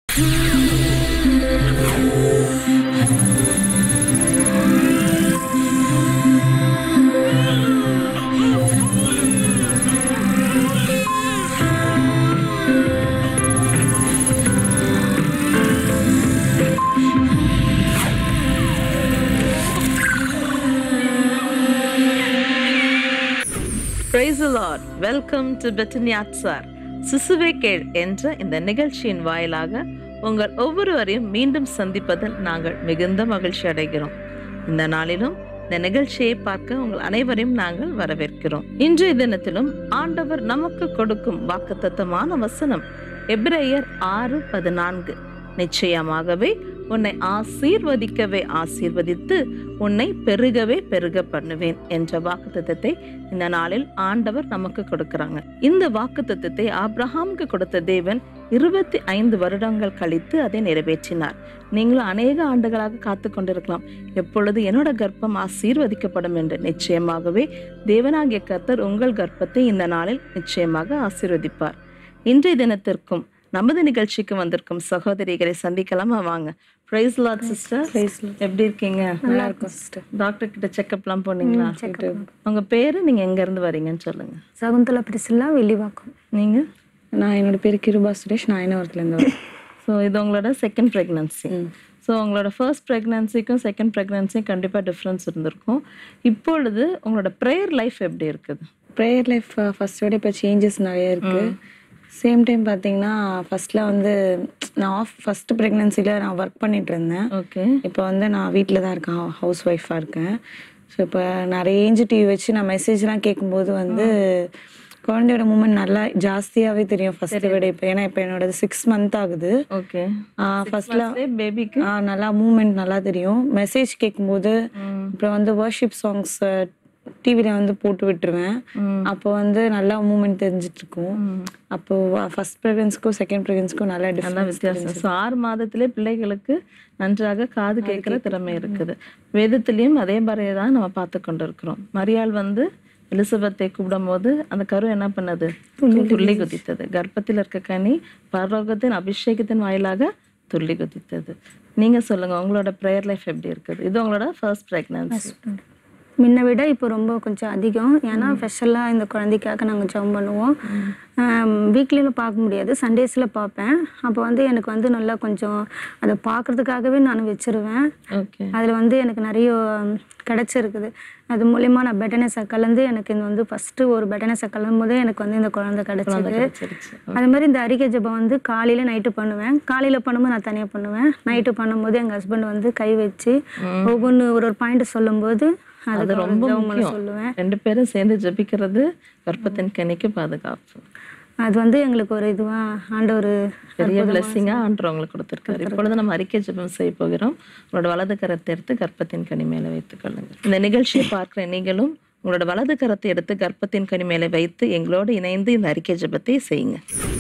Price Lord welcome to பெட்டன்யாட்சார் சிசுவே கேள் என்ற இந்த நிகழ்ச்சியின் வாயிலாக உங்கள் ஒவ்வொருவரையும் மீண்டும் சந்திப்பதில் நாங்கள் மிகுந்த மகிழ்ச்சி அடைகிறோம் இந்த நாளிலும் இந்த நிகழ்ச்சியை பார்க்க உங்கள் அனைவரையும் நாங்கள் வரவேற்கிறோம் இன்றைய தினத்திலும் ஆண்டவர் நமக்கு கொடுக்கும் வாக்குத்தத்தமான வசனம் எபிரேயர் ஆறு பதினான்கு நிச்சயமாகவே உன்னை ஆசீர்வதிக்கவே ஆசீர்வதித்து உன்னை பெருகவே பெருக பண்ணுவேன் என்ற வாக்குத்தத்தத்தை இந்த நாளில் ஆண்டவர் நமக்கு கொடுக்கறாங்க இந்த வாக்குத்தத்தத்தை ஆபிரஹாமுக்கு கொடுத்த தேவன் இருபத்தி ஐந்து வருடங்கள் கழித்து அதை நிறைவேற்றினார் நீங்களும் அநேக ஆண்டுகளாக காத்து கொண்டிருக்கலாம் எப்பொழுது என்னோட கர்ப்பம் ஆசீர்வதிக்கப்படும் என்று நிச்சயமாகவே தேவனாகிய கர்த்தர் உங்கள் கர்ப்பத்தை இந்த நாளில் நிச்சயமாக ஆசீர்வதிப்பார் இன்றைய தினத்திற்கும் நமது நிகழ்ச்சிக்கு வந்திருக்கும் சகோதரிகளை சந்திக்கலாமா வாங்க பிரைஸ் லாட் சிஸ்டர் எப்படி இருக்கீங்க நல்லா இருக்கும் சிஸ்டர் டாக்டர் கிட்ட செக்கப்லாம் போனீங்களா உங்க பேரு நீங்க எங்க இருந்து வரீங்கன்னு சொல்லுங்க சகுந்தலா பிரிசில்லா வெள்ளிவாக்கம் நீங்க நான் என்னோட பேர் கிருபா சுரேஷ் நான் ஐநூறுலேருந்து வரேன் ஸோ இது உங்களோட செகண்ட் ப்ரெக்னன்சி ஸோ உங்களோட ஃபர்ஸ்ட் ப்ரெக்னன்சிக்கும் செகண்ட் ப்ரெக்னன்சிக்கும் கண்டிப்பாக டிஃப்ரென்ஸ் இருந்திருக்கும் இப்பொழுது உங்களோட ப்ரேயர் லைஃப் எப்படி இருக்குது ப்ரேயர் லைஃப் ஃபர்ஸ்ட் விட இப்போ சேஞ்சஸ் நிறைய இருக்கு சேம் டைம் பார்த்தீங்கன்னா ஃபர்ஸ்ட்ல வந்து நான் ஆஃப் ஃபர்ஸ்ட் ப்ரெக்னன்சியில் நான் ஒர்க் பண்ணிட்டு இருந்தேன் ஓகே இப்போ வந்து நான் வீட்டில் தான் இருக்கேன் ஹவுஸ் ஒய்ஃபாக இருக்கேன் ஸோ இப்போ நான் ரேஞ்சு டிவி வச்சு நான் மெசேஜ்லாம் கேட்கும்போது வந்து குழந்தையோட மூமெண்ட் நல்லா ஜாஸ்தியாகவே தெரியும் ஃபர்ஸ்ட்டை விட இப்போ ஏன்னா இப்போ என்னோட சிக்ஸ் மந்த் ஆகுது ஓகே ஃபர்ஸ்ட்ல பேபிக்கு நல்லா மூமெண்ட் நல்லா தெரியும் மெசேஜ் கேட்கும்போது அப்புறம் வந்து வர்ஷிப் சாங்ஸ் டிவியில் வந்து போட்டு விட்டுருவேன் அப்போ வந்து நல்லா மூமெண்ட் தெரிஞ்சிட்டு இருக்கும் அப்போ ஃபர்ஸ்ட் ப்ரெக்னன்ஸ்க்கும் செகண்ட் ப்ரெக்னன்ஸ்க்கும் நல்லா நல்லா டிஃப்ரென்ஸ் வித்தியாசம் ஸோ ஆறு மாதத்திலே பிள்ளைகளுக்கு நன்றாக காது கேட்கிற திறமை இருக்குது வேதத்திலையும் அதே மாதிரியே தான் நம்ம பார்த்து கொண்டு இருக்கிறோம் மரியாள் வந்து எலிசபெத்தை கூப்பிடும் போது அந்த கரு என்ன பண்ணது துள்ளி குதித்தது கர்ப்பத்தில் இருக்க கனி பரலோகத்தின் அபிஷேகத்தின் வாயிலாக துள்ளி குதித்தது நீங்க சொல்லுங்க உங்களோட ப்ரேயர் லைஃப் எப்படி இருக்குது இது உங்களோட ஃபர்ஸ்ட் ப்ரெக்னன்சி முன்ன விட இப்போ ரொம்ப கொஞ்சம் அதிகம் ஏன்னா ஸ்பெஷலாக இந்த குழந்தைக்காக நாங்கள் ஜம் பண்ணுவோம் வீக்லியில் பார்க்க முடியாது சண்டேஸில் பார்ப்பேன் அப்போ வந்து எனக்கு வந்து நல்லா கொஞ்சம் அதை பார்க்கறதுக்காகவே நான் வச்சிருவேன் ஓகே அதில் வந்து எனக்கு நிறைய ம், கிடைச்சிருக்குது அது மூலயமா நான் பெட்டனஸை கலந்து எனக்கு இந்த வந்து ஃபஸ்ட்டு ஒரு பெட்டனஸை கலந்து போதே எனக்கு வந்து இந்த குழந்தை கிடைச்சது கிடைச்சிருச்சு அது மாதிரி இந்த அறிக்கை ஜெபம் வந்து காலையில நைட்டு பண்ணுவேன் காலையில பண்ணும்போது நான் தனியாக பண்ணுவேன் நைட்டு பண்ணும்போது எங்க ஹஸ்பண்ட் வந்து கை வச்சு ஒவ்வொன்று ஒரு ஒரு பாயிண்ட் சொல்லும்போது அது அதுக்கு ரொம்ப ஜெபம் பண்ண முக்கியம் சொல்லுவேன் ரெண்டு பேரும் சேர்ந்து ஜெபிக்கிறது கர்ப்பத்தின் கனிக்கு பாதுகாப்பு அது வந்து எங்களுக்கு ஒரு இதுவா ஆண்ட ஒரு பெரிய பிளெஸ்ஸிங்கா ஆண்டவங்களுக்கு கொடுத்துருக்காரு இப்பொழுது நம்ம அறிக்கை ஜெபம் செய்ய போகிறோம் உங்களோட வலது கரத்தை எடுத்து கர்ப்பத்தின் கனி மேலே வைத்துக் கொள்ளுங்க இந்த நிகழ்ச்சியை பார்க்கிற நீங்களும் உங்களோட வலது கரத்தை எடுத்து கர்ப்பத்தின் கனி மேலே வைத்து எங்களோடு இணைந்து இந்த அறிக்கை ஜெபத்தை செய்யுங்க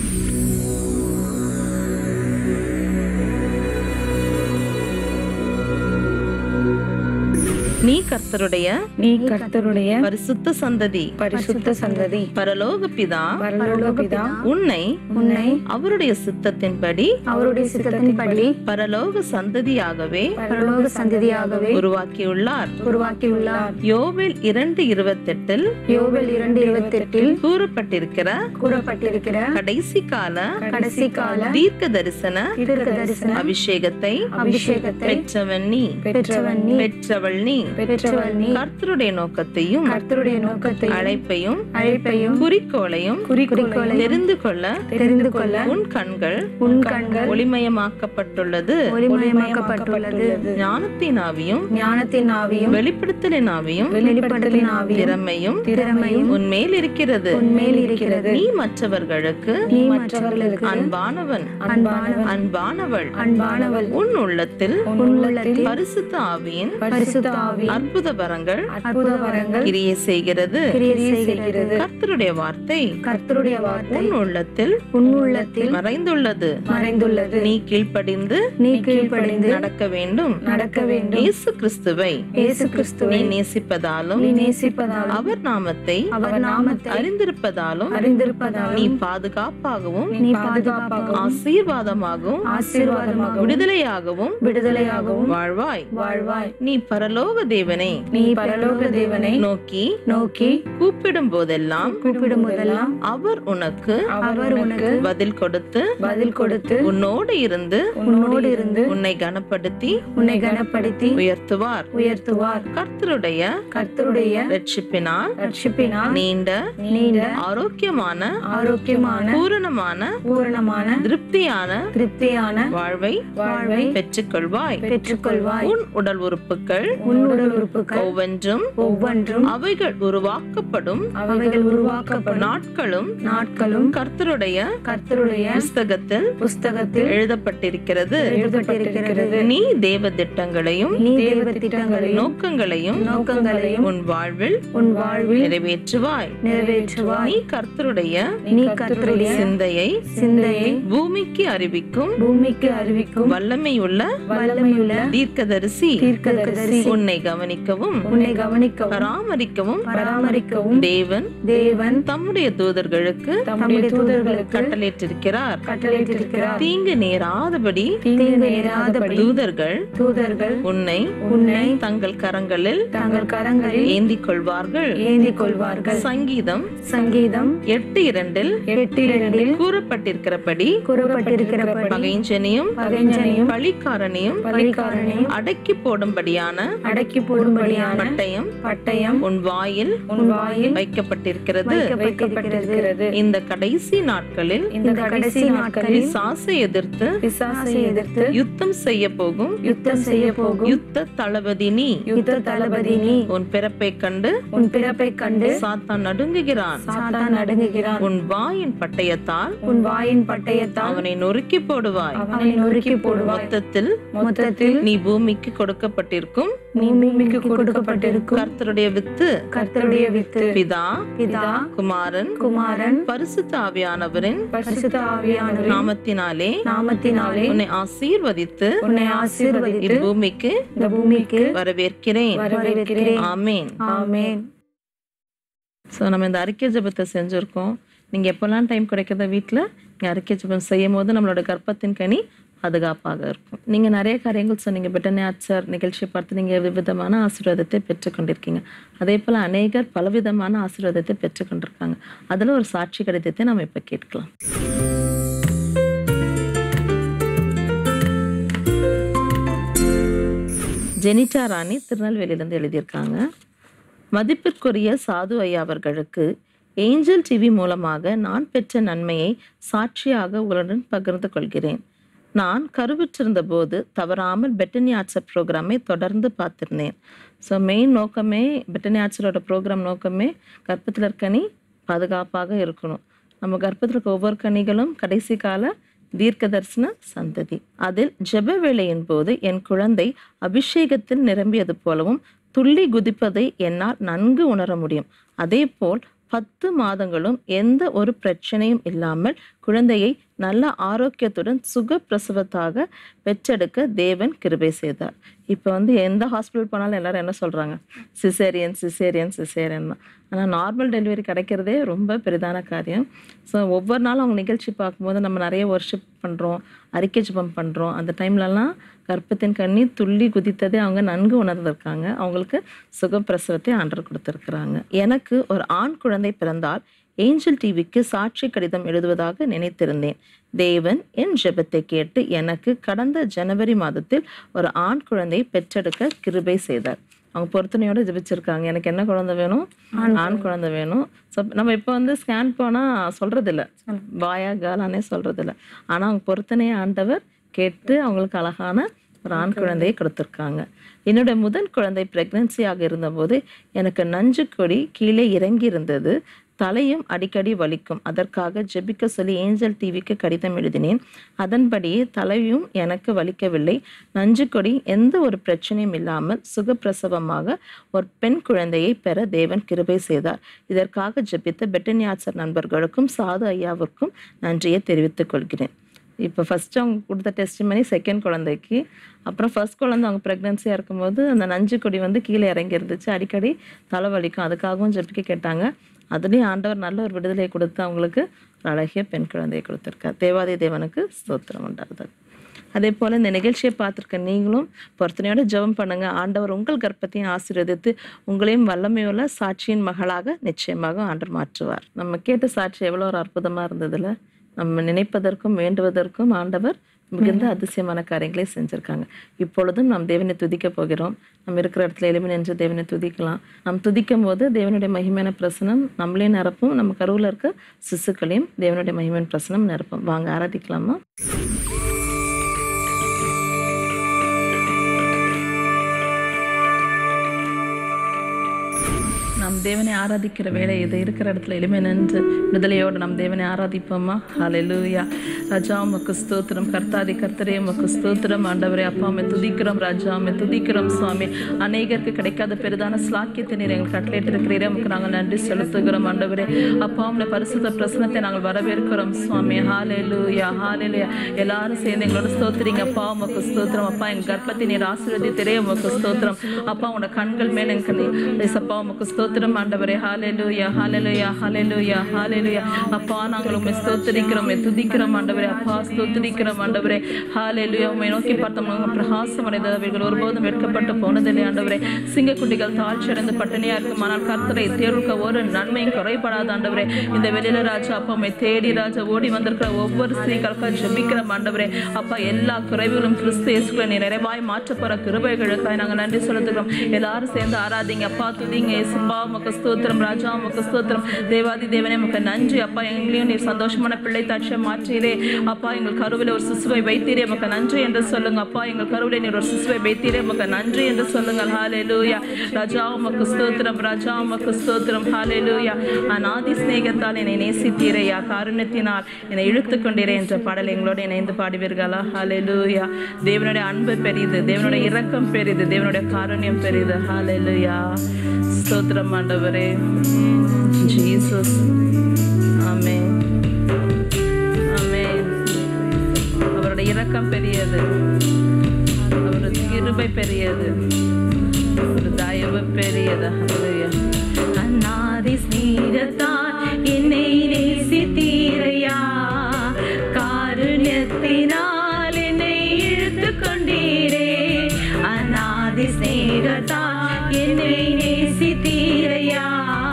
நீ கர்த்தருடைய நீ கர்த்தருடைய பரிசுத்த சந்ததி பரிசுத்த சந்ததி பரலோக பிதா பரலோக பிதா உன்னை உன்னை அவருடைய சித்தத்தின்படி அவருடைய சித்தத்தின்படி பரலோக சந்ததியாகவே பரலோக சந்ததியாகவே உருவாக்கியுள்ளார் உருவாக்கியுள்ளார் யோவேல் இரண்டு இருபத்தெட்டில் யோபல் இரண்டு இருபத்தெட்டில் கூறப்பட்டிருக்கிற கூறப்பட்டிருக்கிற கடைசி கால கடைசி கால தீர்க்க தரிசன தீர்க்க தரிசன அபிஷேகத்தை அபிஷேகத்தை பெற்றவன் நீ பெற்றவன் நீ பெற்றவள் நீ பெற்றவள் நீ கர்த்தருடைய நோக்கத்தையும் கர்த்தருடைய நோக்கத்தை அழைப்பையும் அழைப்பையும் குறிக்கோளையும் குறிக்கோளை தெரிந்து கொள்ள தெரிந்து கொள்ள உன் கண்கள் உன் கண்கள் ஒளிமயமாக்கப்பட்டுள்ளது ஒளிமயமாக்கப்பட்டுள்ளது ஞானத்தின் ஆவியும் ஞானத்தின் ஆவியும் வெளிப்படுத்தலின் ஆவியும் வெளிப்படுத்தலின் ஆவியும் திறமையும் திறமையும் உன்மேல் இருக்கிறது உன்மேல் இருக்கிறது நீ மற்றவர்களுக்கு நீ மற்றவர்களுக்கு அன்பானவன் அன்பானவன் அன்பானவள் அன்பானவள் உன் உள்ளத்தில் உன் உள்ளத்தில் பரிசுத்த ஆவியின் பரிசுத்த ஆவியின் அற்புத வரங்கள் அற்புத வரங்கள் கிரியை செய்கிறது கிரியை செய்கிறது கர்த்தருடைய வார்த்தை கர்த்தருடைய வார்த்தை உன் உள்ளத்தில் உன்னுள்ளத்தில் மறைந்துள்ளது மறைந்துள்ளது நீ கீழ்ப்படிந்து நீ கீழ்ப்படிந்து நடக்க வேண்டும் நடக்க வேண்டும் இயேசு கிறிஸ்துவை இயேசு கிறிஸ்துவை நீ நேசிப்பதாலும் நீ நேசிப்பதாலும் அவர் நாமத்தை அவர் நாமத்தை அறிந்திருப்பதாலும் அறிந்திருப்பதாலும் நீ பாதுகாப்பாகவும் நீ பாதுகாப்பாகவும் ஆசீர்வாதமாகவும் ஆசீர்வாதமாகவும் விடுதலையாகவும் விடுதலையாகவும் வாழ்வாய் வாழ்வாய் நீ பரலோக தேவனை நீ பரலோக தேவனை நோக்கி நோக்கி கூப்பிடும் போதெல்லாம் கூப்பிடும் போதெல்லாம் அவர் உனக்கு அவர் உனக்கு பதில் கொடுத்து பதில் கொடுத்து உன்னோடு இருந்து உன்னோடு இருந்து உன்னை கனப்படுத்தி உன்னை கனப்படுத்தி உயர்த்துவார் உயர்த்துவார் கர்த்தருடைய கர்த்தருடைய ரட்சிப்பினால் ரட்சிப்பினால் நீண்ட நீண்ட ஆரோக்கியமான ஆரோக்கியமான பூரணமான பூரணமான திருப்தியான திருப்தியான வாழ்வை வாழ்வை பெற்றுக்கொள்வாய் பெற்றுக்கொள்வாய் உன் உடல் உறுப்புகள் உன் உடல் உறுப்புகள் ஒவ்வொன்றும் ஒவ்வொன்றும் அவைகள் உருவாக்கப்படும் அவைகள் உருவாக்கப்படும் நாட்களும் நாட்களும் கர்த்தருடைய கர்த்தருடைய புஸ்தகத்தில் புஸ்தகத்தில் எழுதப்பட்டிருக்கிறது எழுதப்பட்டிருக்கிறது நீ தேவ திட்டங்களையும் நீ தேவ திட்டங்களையும் நோக்கங்களையும் நோக்கங்களையும் உன் வாழ்வில் உன் வாழ்வில் நிறைவேற்றுவாய் நிறைவேற்றுவாய் நீ கர்த்தருடைய நீ கர்த்தருடைய சிந்தையை சிந்தையை பூமிக்கு அறிவிக்கும் பூமிக்கு அறிவிக்கும் வல்லமையுள்ள வல்லமையுள்ள தீர்க்கதரிசி தீர்க்கதரிசி உன்னை கவனிக்கவும் உன்னை கவனிக்கவும் பராமரிக்கவும் பராமரிக்கவும் தேவன் தேவன் தம்முடைய தூதர்களுக்கு தம்முடைய தூதர்களுக்கு கட்டளையிட்டிருக்கிறார் கட்டளையிட்டிருக்கிறார் தீங்கு நேராதபடி தீங்கு நேராதபடி தூதர்கள் தூதர்கள் உன்னை உன்னை தங்கள் கரங்களில் தங்கள் கரங்களில் ஏந்திக் கொள்வார்கள் ஏந்தி கொள்வார்கள் சங்கீதம் சங்கீதம் எட்டு இரண்டில் எட்டு இரண்டில் கூறப்பட்டிருக்கிறபடி கூறப்பட்டிருக்கிறபடி பகைஞ்சனையும் பகைஞ்சனையும் பழிக்காரனையும் பலிக்காரனையும் அடக்கி போடும்படியான அடக்கி போடும்படியான பட்டயம் பட்டயம் உன் வாயில் உன் வாயில் வைக்கப்பட்டிருக்கிறது வைக்கப்பட்டிருக்கிறது இந்த கடைசி நாட்களில் இந்த கடைசி நாட்களில் சாசை எதிர்த்து பிசாசை எதிர்த்து யுத்தம் செய்ய போகும் யுத்தம் செய்ய போகும் யுத்த தளபதி நீ யுத்த தளபதி நீ உன் பிறப்பை கண்டு உன் பிறப்பை கண்டு சாத்தான் நடுங்குகிறான் சாத்தான் நடுங்குகிறான் உன் வாயின் பட்டயத்தால் உன் வாயின் பட்டயத்தால் அவனை நொறுக்கி போடுவாய் அவனை நொறுக்கி போடுவாய் மொத்தத்தில் மொத்தத்தில் நீ பூமிக்கு கொடுக்கப்பட்டிருக்கும் நீ பூமிக்கு கொடுக்கப்பட்டிருக்கும் கர்த்தருடைய வித்து கர்த்தருடைய வித்து பிதா பிதா குமாரன் குமாரன் பரிசுத்த ஆவியானவரின் பரிசுத்த ஆவியானவரின் நாமத்தினாலே நாமத்தினாலே உன்னை ஆசீர்வதித்து உன்னை ஆசீர்வதித்து பூமிக்கு இந்த பூமிக்கு வரவேற்கிறேன் வரவேற்கிறேன் ஆமேன் ஆமென் ஸோ நம்ம இந்த அறிக்கை ஜெபத்தை செஞ்சுருக்கோம் நீங்கள் எப்போல்லாம் டைம் கிடைக்கிறத வீட்டில் நீங்கள் அறிக்கை ஜெபம் செய்யும் போது நம்மளோட கர்ப்பத்தின் கனி பாதுகாப்பாக இருக்கும் நீங்கள் நிறைய காரியங்கள் சொன்னீங்க பெட்டனே ஆச்சார் நிகழ்ச்சியை பார்த்து நீங்கள் விதமான ஆசீர்வாதத்தை பெற்றுக்கொண்டிருக்கீங்க அதே போல் அநேகர் பலவிதமான ஆசீர்வாதத்தை பெற்றுக்கொண்டிருக்காங்க அதில் ஒரு சாட்சி கடிதத்தை நம்ம இப்போ கேட்கலாம் ஜெனிட்டா ராணி திருநெல்வேலியிலேருந்து எழுதியிருக்காங்க மதிப்பிற்குரிய சாது ஐயா அவர்களுக்கு ஏஞ்சல் டிவி மூலமாக நான் பெற்ற நன்மையை சாட்சியாக உங்களுடன் பகிர்ந்து கொள்கிறேன் நான் கருவுற்றிருந்த போது தவறாமல் பெட்டனி ஆட்சர் ப்ரோக்ராமை தொடர்ந்து பார்த்திருந்தேன் ஸோ மெயின் நோக்கமே பெட்டனி ஆட்சரோட ப்ரோக்ராம் நோக்கமே கர்ப்பத்தில் இருக்கனி பாதுகாப்பாக இருக்கணும் நம்ம கர்ப்பத்தில் இருக்க ஒவ்வொரு கனிகளும் கடைசி கால தீர்க்க தரிசன சந்ததி அதில் ஜெப வேளையின் போது என் குழந்தை அபிஷேகத்தில் நிரம்பியது போலவும் துள்ளி குதிப்பதை என்னால் நன்கு உணர முடியும் அதேபோல் பத்து மாதங்களும் எந்த ஒரு பிரச்சனையும் இல்லாமல் குழந்தையை நல்ல ஆரோக்கியத்துடன் சுகப்பிரசவத்தாக பெற்றெடுக்க தேவன் கிருபை செய்தார் இப்போ வந்து எந்த ஹாஸ்பிட்டல் போனாலும் எல்லாரும் என்ன சொல்கிறாங்க சிசேரியன் சிசேரியன் சிசேரியன் தான் ஆனால் நார்மல் டெலிவரி கிடைக்கிறதே ரொம்ப பெரிதான காரியம் ஸோ ஒவ்வொரு நாளும் அவங்க நிகழ்ச்சி பார்க்கும்போது நம்ம நிறைய ஒர்ஷிப் பண்ணுறோம் அறிக்கை ஜெபம் பண்ணுறோம் அந்த டைம்லலாம் கர்ப்பத்தின் கண்ணி துள்ளி குதித்ததை அவங்க நன்கு உணர்ந்திருக்காங்க அவங்களுக்கு சுகப்பிரசவத்தை ஆண்டர் கொடுத்துருக்குறாங்க எனக்கு ஒரு ஆண் குழந்தை பிறந்தால் ஏஞ்சல் டிவிக்கு சாட்சி கடிதம் எழுதுவதாக நினைத்திருந்தேன் தேவன் என் ஜெபத்தை கேட்டு எனக்கு கடந்த ஜனவரி மாதத்தில் ஒரு ஆண் குழந்தையை பெற்றெடுக்க கிருபை செய்தார் அவங்க பொருத்தனையோட ஜெபிச்சிருக்காங்க எனக்கு என்ன குழந்தை வேணும் ஆண் குழந்தை வேணும் ஸோ நம்ம இப்போ வந்து ஸ்கேன் போனால் சொல்கிறதில்ல பாயா கேர்ளானே சொல்கிறதில்ல ஆனால் அவங்க பொருத்தனையை ஆண்டவர் கேட்டு அவங்களுக்கு அழகான ஒரு ஆண் குழந்தையை கொடுத்துருக்காங்க என்னோட முதல் குழந்தை பிரெக்னன்சியாக இருந்தபோது எனக்கு நஞ்சு கொடி கீழே இறங்கி இருந்தது தலையும் அடிக்கடி வலிக்கும் அதற்காக ஜெபிக்க சொல்லி ஏஞ்சல் டிவிக்கு கடிதம் எழுதினேன் அதன்படி தலையும் எனக்கு வலிக்கவில்லை நஞ்சுக்கொடி எந்த ஒரு பிரச்சனையும் இல்லாமல் சுகப்பிரசவமாக ஒரு பெண் குழந்தையை பெற தேவன் கிருபை செய்தார் இதற்காக ஜெபித்த பெட்டனியாசர் நண்பர்களுக்கும் சாது ஐயாவிற்கும் நன்றியை தெரிவித்துக் கொள்கிறேன் இப்போ ஃபர்ஸ்ட் அவங்க கொடுத்த டெஸ்ட் பண்ணி செகண்ட் குழந்தைக்கு அப்புறம் ஃபர்ஸ்ட் குழந்தை அவங்க ப்ரெக்னென்சியாக இருக்கும்போது அந்த நஞ்சு கொடி வந்து கீழே இறங்கி இருந்துச்சு அடிக்கடி தலைவலிக்கும் அதுக்காகவும் ஜெபிக்க கேட்டாங்க அதுலேயும் ஆண்டவர் நல்ல ஒரு விடுதலையை கொடுத்து அவங்களுக்கு ஒரு அழகிய பெண் குழந்தையை கொடுத்துருக்கார் தேவாதி தேவனுக்கு ஸ்தோத்திரம் உண்டாகுது அதே போல் இந்த நிகழ்ச்சியை பார்த்துருக்க நீங்களும் பொறுத்தனையோட ஜெபம் பண்ணுங்க ஆண்டவர் உங்கள் கர்ப்பத்தையும் ஆசீர்வதித்து உங்களையும் வல்லமையுள்ள சாட்சியின் மகளாக நிச்சயமாக ஆண்டவர் மாற்றுவார் நம்ம கேட்ட சாட்சி எவ்வளோ ஒரு அற்புதமாக இருந்ததுல நம்ம நினைப்பதற்கும் வேண்டுவதற்கும் ஆண்டவர் மிகுந்த அதிசயமான காரியங்களை செஞ்சிருக்காங்க இப்பொழுதும் நாம் தேவனை துதிக்க போகிறோம் நம்ம இருக்கிற இடத்துல எளிமை நின்று தேவனை துதிக்கலாம் நாம் துதிக்கும் போது தேவனுடைய மகிமையான பிரசனம் நம்மளையும் நிரப்பும் நம்ம கருவில் இருக்க சிசுக்களையும் தேவனுடைய மகிமையான பிரசனம் நிரப்பும் வாங்க ஆராதிக்கலாமா நாம் தேவனை ஆராதிக்கிற வேலை இது இருக்கிற இடத்துல எளிமை நின்று விடுதலையோடு நம் தேவனை ஆராதிப்போமா ஹalleluya ராஜா உமக்கு ஸ்தோத்திரம் கர்த்தாதி கர்த்தரே உமக்கு ஸ்தோத்திரம் ஆண்டவரே அப்பா உம்மை துதிக்கிறோம் ராஜா உம்மை துதிக்கிறோம் சுவாமி அநேகருக்கு கிடைக்காத பெரிதான ஸ்லாக்கியத்தை நீர் எங்களுக்கு கட்டளையிட்டு இருக்கிறீரே உமக்கு நாங்கள் நன்றி செலுத்துகிறோம் ஆண்டவரே அப்பா உம்முடைய பரிசுத்த பிரசனத்தை நாங்கள் வரவேற்கிறோம் சுவாமி ஹalleluya ஹalleluya எல்லாரும் சேர்ந்து எங்களோட ஸ்தோத்திரிங்க அப்பா உமக்கு ஸ்தோத்திரம் அப்பா எங்க கர்ப்பத்தை நீர் ஆசீர்வதித்திரே உமக்கு ஸ்தோத்திரம் அப்பா உங்களோட கண்கள் மேல எனக்கு நீ ஏசப்பா உமக்கு ஸ்தோத்திரம் ஆண்டவரே ஹalleluya ஹalleluya ஹalleluya ஹalleluya அப்பா நாங்கள் உம்மை ஸ்தோத்திரிக்கிறோம் உம்மை துதிக்கிறோம் ஆண்டவரே அப்பா ஸ்தோத்திரிக்கிறோம் ஆண்டவரே ஹalleluya உம்மை நோக்கி பார்த்தோம் பிரகாசம் அடைந்தவர்கள் ஒருபோதும் வெட்கப்பட்டு போனதில்லை ஆண்டவரே சிங்கக்குட்டிகள் தாழ்ச்சி அடைந்து பட்டினியா இருக்கும் ஆனால் கர்த்தரை தேர்வுக்க ஒரு நன்மையும் குறைபடாத ஆண்டவரே இந்த வெளியில ராஜா அப்பா உம்மை தேடி ராஜா ஓடி வந்திருக்கிற ஒவ்வொரு ஸ்திரீகளுக்காக ஜெபிக்கிற ஆண்டவரே அப்பா எல்லா குறைவுகளும் கிறிஸ்து இயேசுக்குள்ள நீ நிறைவாய் மாற்ற போற கிருபைகளுக்காய் நாங்க நன்றி செலுத்துகிறோம் எல்லாரும் சேர்ந்து ஆராதிங்க அப்பா துதிங்க இயேசுப்பா உமக்கு ஸ்தோத்திரம் ராஜா உமக்கு ஸ்தோத்திரம் தேவாதி தேவனே உமக்கு நன்றி அப்பா எங்களையும் நீர் சந்தோஷமான பிள்ளை தாட்சியை மாற்றீரே அப்பா எங்கள் கருவில ஒரு சிசுவை வைத்தீரே உமக்கு நன்றி என்று சொல்லுங்க அப்பா எங்கள் கருவில நீர் ஒரு சிசுவை வைத்தீரே உமக்கு நன்றி என்று சொல்லுங்கள் ஹalleluya ராஜா உமக்கு ஸ்தோத்திரம் ராஜா உமக்கு ஸ்தோத்திரம் ஹalleluya அநாதி சிநேகத்தால் என்னை நேசித்தீரையா காருண்யத்தினால் என்னை இழுத்து கொண்டீரே என்ற பாடல் எங்களோடு இணைந்து பாடுவீர்களா ஹalleluya தேவனுடைய அன்பு பெரியது தேவனுடைய இரக்கம் பெரியது தேவனுடைய காருண்யம் பெரியது ஹalleluya ஸ்தோத்திரம் ஆண்டவரே ஜீசஸ் ஆமென் ஆமென் அவருடைய இரக்கம் பெரியது அவரது கிருபை பெரியது ஒரு தயவு பெரியது ஹalleluya அநாதி ஸ்நேகத்தால் என்னை நேசித்தீரையா காருண்யத்தினால் என்னை இழுத்து கொண்டீரே அநாதி ஸ்நேகத்தால் என்னை நேசித்தீரையா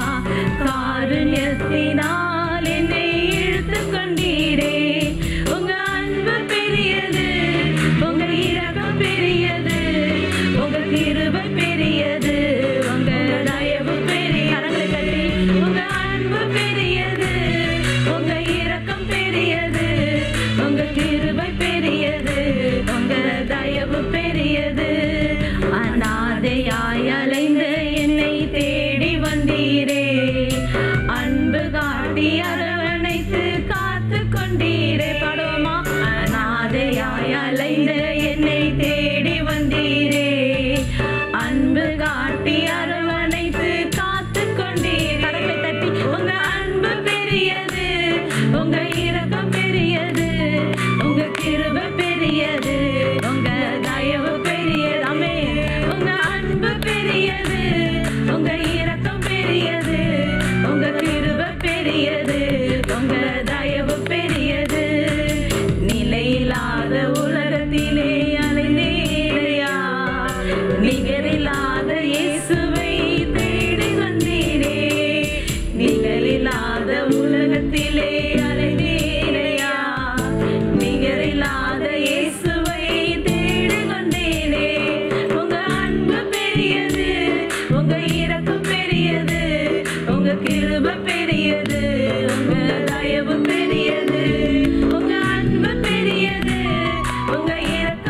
காருண்யத்தினால் என்னை இழுத்து கொண்டீரே உங்க அன்பு பெரியது உங்க இரக்கம் பெரியது உங்க கிருபை பெரியது உங்க தயவு பெரிய கரங்களை கட்டி உங்க அன்பு பெரியது உங்க இரக்கம் பெரியது உங்க கிருபை பெரியது உங்க தயவு பெரியது அநாதையாய் அலைந்து என்னை தேடி வந்தீரே அன்பு காட்டி அரவணைத்து காத்து கொண்டீரே பாடுவோமா அநாதையாய் அலைந்து என்னை தேடி வந்தீரே அன்பு காட்டி அரவணைத்து காத்து கொண்டீரே கரங்களை தட்டி உங்க அன்பு பெரியது உங்க இரக்கம் பெரியது உங்க கிருபை பெரியது உங்க தயவு பெரியது அமே உங்க அன்பு பெரியது உங்க இரக்கம் பெரியது உங்க கிருபை பெரியது உங்க தயவு பெரியது நிலையில்லாத உலகத்திலே அலைந்தேயா நிகரில்லாத இயேசுவை தேடி வந்தீரே நிகரில்லாத உலகத்திலே அலைந்தேயா நிகரில்லாத இயேசுவை தேடி வந்தேனே உங்க அன்பு பெரியது உங்க இரக்கம் பெரியது உங்க கிருபை பெரியது உங்க தயவு பெரியது உங்க அன்பு பெரியது உங்க இரக்கம்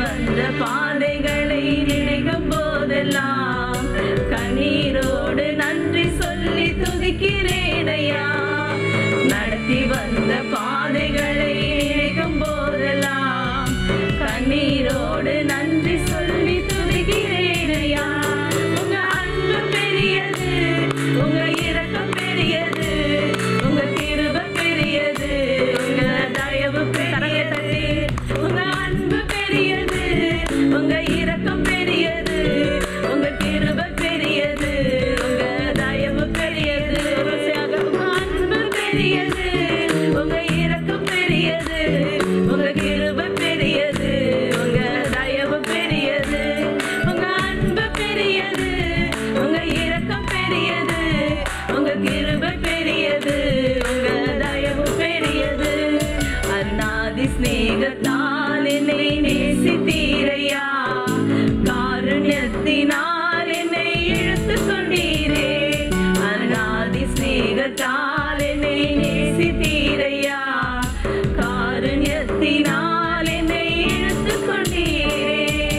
வந்த பாதைகளை நினைக்கும் போதெல்லாம் கண்ணீரோடு நன்றி சொல்லி துதிக்கிறேன் ஐயா நடத்தி வந்த பாதைகளை நினைக்கும் போதெல்லாம் கண்ணீரோடு நன்றி சொல்லி துதிக்கிறேன் ஐயா உங்க அன்பு பெரியது உங்க இரக்கம் பெரியது உங்க கிருபை பெரியது உங்க தயவு பெரியது உங்க அன்பு பெரியது உங்க இரக்கம் பெரியது உங்க கிருபை பெரியது உங்க தயவு பெரியது வரிசையாக உங்க அன்பு பெரியது உங்க இரக்கம் பெரியது உங்க கிருபை பெரியது உங்க தயவு பெரியது உங்க அன்பு பெரியது உங்க இரக்கம் பெரியது உங்க கிருபை பெரியது உங்க தயவு பெரியது அநாதி ஸ்நேகத்தால் என்னை நேசித்தீரையா காருண்யத்தினால் என்னை இழுத்து கொண்டீரே அநாதி ஸ்நேகத்தால் என்னை நேசித்தீரையா காருண்யத்தினால் என்னை இழுத்து கொண்டீரே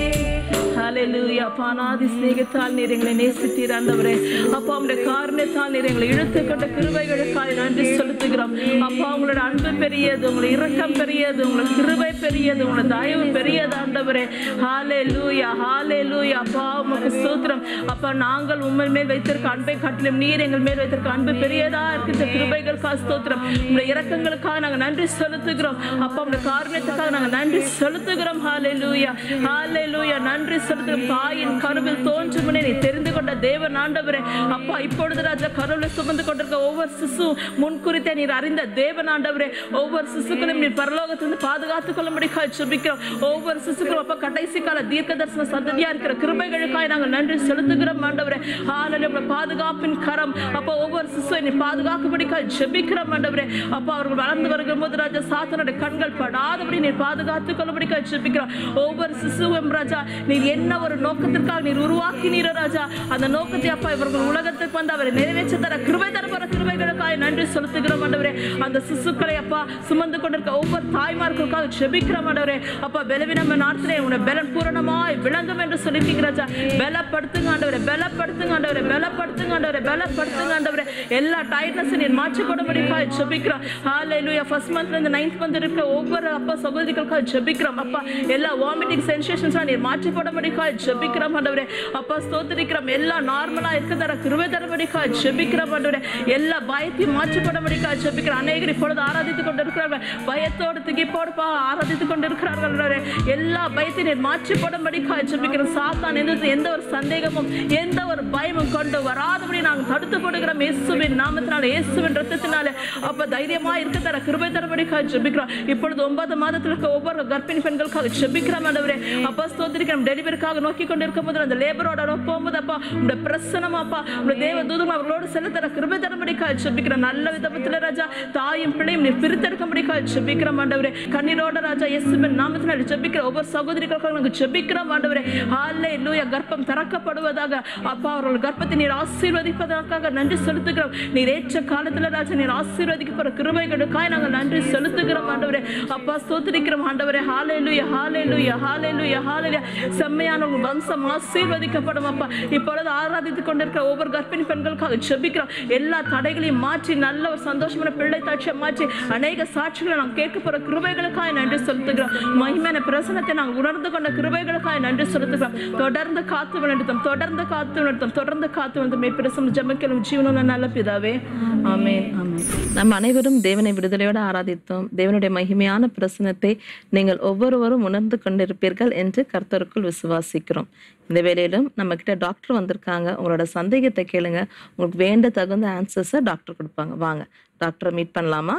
ஹalleluya பானாதி சிநேகத்தால் நீர் எங்களை நேசித்தீர் ஆண்டவரே அப்பா உங்களுடைய காரணத்தால் நீர் எங்களை இழுத்து கொண்ட கிருபைகளுக்காய் நன்றி செலுத்துகிறோம் அப்பா உங்களோட அன்பு பெரியது உங்களுடைய இரக்கம் பெரியது உங்களோட கிருபை பெரியது உங்களோட தயவு பெரியது ஆண்டவரே ஹalleluya ஹalleluya அப்பா உமக்கு ஸ்தோத்திரம் அப்பா நாங்கள் உண்மை மேல் வைத்திருக்க அன்பை காட்டிலும் நீர் எங்கள் மேல் வைத்திருக்க அன்பு பெரியதா இருக்கின்ற கிருபைகளுக்காக ஸ்தோத்திரம் உங்களுடைய இரக்கங்களுக்காக நாங்கள் நன்றி செலுத்துகிறோம் அப்பா உங்களுடைய காரணத்துக்காக நாங்கள் நன்றி செலுத்துகிறோம் ஹalleluya ஹalleluya நன்றி செலுத்துகிறோம் தாயின் கருவில் தோன்றும் முன்னே நீ தெரிந்து கொண்ட தேவன் ஆண்டவரே அப்பா இப்பொழுது ராஜா கருவில் சுமந்து கொண்டிருக்க ஒவ்வொரு சிசு முன்குறித்தே நீர் அறிந்த தேவன் ஆண்டவரே ஒவ்வொரு சிசுக்களையும் நீர் பரலோகத்திலிருந்து பாதுகாத்துக் கொள்ளும்படிக்காக ஜெபிக்கிறோம் ஒவ்வொரு சிசுக்களும் அப்பா கடைசி கால தீர்க்க தரிசன சந்ததியா இருக்கிற கிருபைகளுக்காய் நாங்கள் நன்றி செலுத்துகிறோம் ஆண்டவரே ஹalleluya உம்முடைய பாதுகாப்பின் கரம் அப்பா ஒவ்வொரு சிசுவை நீ பாதுகாக்கும்படிக்காக ஜெபிக்கிறோம் ஆண்டவரே அப்பா அவர்கள் வளர்ந்து வருகிற போது ராஜா சாத்தனுடைய கண்கள் படாதபடி நீர் பாதுகாத்துக் கொள்ளும்படிக்காக ஜெபிக்கிறோம் ஒவ்வொரு சிசுவும் ராஜா நீர் என்ன ஒரு நோக்கத்திற்காக நீர் உருவாக்கினீரோ ராஜா அந்த நோக்கத்தை அப்பா இவர்கள் உலகத்திற்கு வந்து அவரை நிறைவேற்ற தர கிருபை தரப்போற கிருபைகளுக்காக நன்றி செலுத்துகிறோம் ஆண்டவரே அந்த சிசுக்களை அப்பா சுமந்து கொண்டிருக்க ஒவ்வொரு தாய்மார்களுக்காக ஜெபிக்கிறோம் ஆண்டவரே அப்பா பலவீனம் நாட்டிலே உன்னை பலன் பூரணமாய் விளங்கும் என்று சொல்லியிருக்கீங்க ராஜா பலப்படுத்துங்க ஆண்டவரே பலப்படுத்துங்க ஆண்டவரே பலப்படுத்துங்க ஆண்டவரே பலப்படுத்துங்க ஆண்டவரே எல்லா டயர்ட்னஸ் நீர் மாற்றி கொடும்படிக்காக ஜெபிக்கிறோம் ஹalleluya ஃபர்ஸ்ட் மந்த்ல இருந்து நைன்த் மந்த் இருக்க ஒவ்வொரு அப்பா சகோதரிகளுக்காக ஜெபிக்கிறோம் அப்பா எல்லா வாமிட்டிங் சென்சேஷன்ஸ் நீர் மாற்றி போடும்படிக்காக ஜெபிக்கிறோம் ஆண்டவரே அப்பா ஸ்தோத்திரிக்கிறோம் எல்லாம் நார்மலா இருக்க தர கிருபை தரபடிக்காக ஜெபிக்கிறோம் ஆண்டவரே எல்லா பயத்தையும் மாற்றி போடும்படிக்காக ஜெபிக்கிறோம் அநேகர் இப்பொழுது ஆராதித்துக் கொண்டிருக்கிறார்கள் பயத்தோடு திகிப்போடு பா ஆராதித்துக் கொண்டிருக்கிறார்கள் ஆண்டவரே. எல்லா பயத்தையும் நீர் மாற்றி போடும்படிக்காக ஜெபிக்கிறோம் சாத்தான் எந்த எந்த ஒரு சந்தேகமும் எந்த ஒரு பயமும் கொண்டு வராதபடி நாங்கள் தடுத்து கொடுக்கிறோம் இயேசுவின் நாமத்தினால இயேசுவின் ரத்தத்தினால அப்ப தைரியமா இருக்க தர கிருபை தரபடிக்காக ஜெபிக்கிறோம் இப்பொழுது ஒன்பது மாதத்துல இருக்க ஒவ்வொரு கர்ப்பிணி பெண்களுக்காக ஜெபிக்கிறோம் ஆண்டவரே அப்பா ஸ்தோத்திரிக்கிறோம் டெலிவரிக்காக நோக்கி கொண்டிருக்கும் போது அந்த லேபரோட போகும்போது அப்பா உங்க பிரசனம் அப்பா உங்க தேவ தூதம் அவர்களோடு செல்ல தர கிருபை தரபடிக்காக ஜெபிக்கிறோம் நல்ல விதத்துல ராஜா தாயும் பிள்ளையும் நீ பிரித்தெடுக்கும்படிக்காக ஜெபிக்கிறோம் ஆண்டவரே கண்ணீரோட ராஜா இயேசுவின் நாமத்தினால ஜெபிக்கிற ஒவ்வொரு சகோதரிகளுக்காக நாங்கள் ஜெபிக்கிறோம் ஆண்டவரே ஹalleluya கர்ப்பம் திறக்கப்படுவதாக அப்பா அவர்கள் கர்ப்பத்தை நீர் ஆசீர்வதிப்பதற்காக நன்றி செலுத்துகிறோம் நீர் ஏற்ற காலத்துல ராஜா நீர் ஆசீர்வதிக்க போற கிருபைகளுக்காய் நாங்கள் நன்றி செலுத்துகிறோம் ஆண்டவரே அப்பா ஸ்தோத்திரிக்கிறோம் ஆண்டவரே ஹalleluya ஹalleluya ஹalleluya ஹalleluya செம்மையான உங்கள் வம்சம் ஆசீர்வதிக்கப்படும் அப்பா இப்பொழுது ஆராதித்துக் கொண்டிருக்கிற ஒவ்வொரு கர்ப்பிணி பெண்களுக்காக ஜெபிக்கிறோம் எல்லா தடைகளையும் மாற்றி நல்ல ஒரு சந்தோஷமான பிள்ளை தாட்சியை மாற்றி அநேக சாட்சிகளை நாங்கள் கேட்க போற கிருபைகளுக்காக நன்றி செலுத்துகிறோம் மகிமையான பிரசனத்தை நாங்கள் உணர்ந்து கொண்ட கிருபைகளுக்காக நன்றி செலுத்துகிறோம் தொடர்ந்து காத்து நடத்தும் தொடர்ந்து காத்து நடத்தும் தொடர்ந்து காத்து வந்து பிரசனம் ஜெபிக்கலும் ஜீவனுள்ள நல்ல பிதாவே ஆமென் ஆமென் நம் அனைவரும் தேவனை விடுதலையோடு ஆராதித்தோம் தேவனுடைய மகிமையான பிரசனத்தை நீங்கள் ஒவ்வொருவரும் உணர்ந்து கொண்டிருப்பீர்கள் என்று கர்த்தருக்குள் விசுவாசிக்கிறோம் இந்த வேளையிலும் நம்ம கிட்ட டாக்டர் வந்திருக்காங்க உங்களோட சந்தேகத்தை கேளுங்க உங்களுக்கு வேண்ட தகுந்த ஆன்சர்ஸை டாக்டர் கொடுப்பாங்க வாங்க டாக்டரை மீட் பண்ணலாமா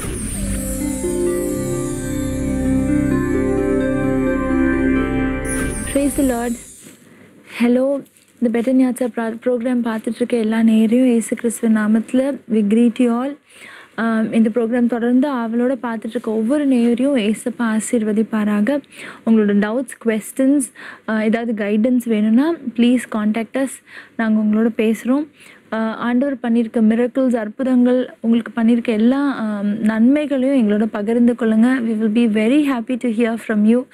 ப்ரைஸ் லார்ட் ஹலோ இந்த பெட்டர் ஞாச்சா ப்ரா ப்ரோக்ராம் பார்த்துட்ருக்க எல்லா நேரையும் இயேசு கிறிஸ்துவ நாமத்தில் வி கிரீட் யூ ஆல் இந்த ப்ரோக்ராம் தொடர்ந்து அவளோட பார்த்துட்ருக்க ஒவ்வொரு நேரையும் ஏசப்பா ஆசீர்வதிப்பாராக உங்களோட டவுட்ஸ் கொஸ்டின்ஸ் ஏதாவது கைடன்ஸ் வேணும்னா ப்ளீஸ் காண்டாக்ட் அஸ் நாங்கள் உங்களோட பேசுகிறோம் ஆண்டவர் பண்ணியிருக்க மிரக்கிள்ஸ் அற்புதங்கள் உங்களுக்கு பண்ணியிருக்க எல்லா ஆம், நன்மைகளையும் எங்களோட பகிர்ந்து கொள்ளுங்கள் we will be very happy to hear from you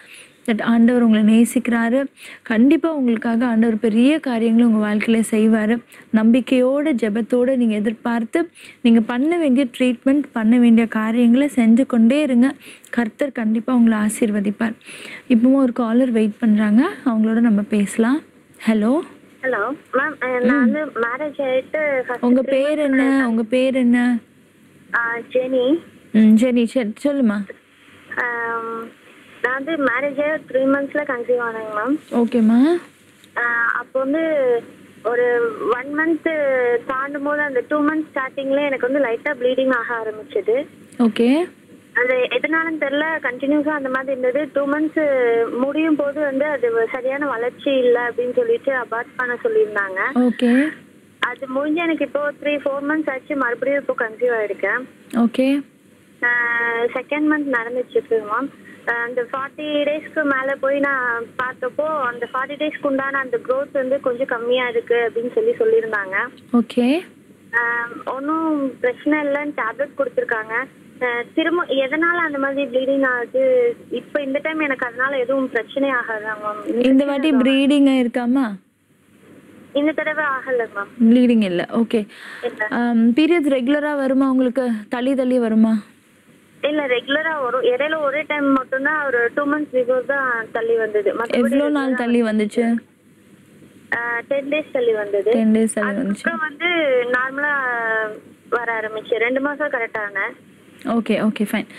that ஆண்டவர் உங்களை நேசிக்கிறாரு கண்டிப்பாக உங்களுக்காக ஆண்டவர் பெரிய காரியங்களை உங்கள் வாழ்க்கையில் செய்வார் நம்பிக்கையோட ஜெபத்தோடு நீங்கள் எதிர்பார்த்து நீங்கள் பண்ண வேண்டிய ட்ரீட்மெண்ட் பண்ண வேண்டிய காரியங்களை செஞ்சு கொண்டே இருங்க கர்த்தர் கண்டிப்பாக உங்களை ஆசீர்வதிப்பார் இப்பவும் ஒரு காலர் வெயிட் பண்ணுறாங்க அவங்களோட நம்ம பேசலாம் ஹலோ ஹலோ மேம் நான் வந்து மேரேஜ் ஆயிட்டு first உங்க three பேர் என்ன உங்க பேர் என்ன ஆ, ஜெனி ம் சரி சரி சொல்லுமா ஆம், நான் வந்து மேரேஜ் ஆகி த்ரீ மந்த்ஸ்ல கன்சீவ் ஆனேங்க மேம் ஓகேம்மா அப்போ வந்து ஒரு ஒன் மந்த் தாண்டும் போது அந்த டூ மந்த்ஸ் ஸ்டார்டிங்ல எனக்கு வந்து லைட்டா ப்ளீடிங் ஆக ஆரம்பிச்சது ஓகே அது எதனாலும் தெரியல கண்டினியூஸா அந்த மாதிரி இருந்தது டூ மந்த்ஸ் முடியும் போது வந்து அது சரியான வளர்ச்சி இல்லை அப்படின்னு சொல்லிட்டு அபார்ட் பண்ண சொல்லியிருந்தாங்க ஓகே அது முடிஞ்சு எனக்கு இப்போ த்ரீ ஃபோர் மந்த்ஸ் ஆச்சு மறுபடியும் இப்போ கன்சீவ் ஆயிருக்கேன் ஓகே செகண்ட் மந்த் நடந்துச்சு மேம் அந்த ஃபார்ட்டி டேஸ்க்கு மேலே போய் நான் பார்த்தப்போ அந்த ஃபார்ட்டி டேஸ்க்கு உண்டான அந்த growth வந்து கொஞ்சம் கம்மியாக இருக்கு அப்படின்னு சொல்லி சொல்லியிருந்தாங்க ஓகே ஒன்றும் பிரச்சனை இல்லைன்னு டேப்லெட் கொடுத்துருக்காங்க அஹ் திரும்ப எதனால அந்த மாதிரி ப்ளீடிங் ஆகுது இப்போ இந்த டைம் எனக்கு அதனால எதுவும் பிரச்சனை ஆகாதா மேம் இந்த வாட்டி ப்ரீடிங் இருக்காமா இந்த தடவை ஆகல மேம் ப்ளீடிங் இல்லை ஓகே பீரியட்ஸ் ரெகுலராக வருமா உங்களுக்கு தள்ளி தள்ளி வருமா இல்ல ரெகுலரா வரும் இடையில ஒரே டைம் மட்டும்தான் ஒரு டூ மந்த்ஸ் பிஃபோர் தான் தள்ளி வந்தது எவ்வளோ நாள் தள்ளி வந்துச்சு டென் டேஸ் தள்ளி வந்தது டென் டேஸ் தள்ளி வந்துச்சு அப்புறம் வந்து நார்மலா வர ஆரம்பிச்சு ரெண்டு மாசம் கரெக்டான okay okay fine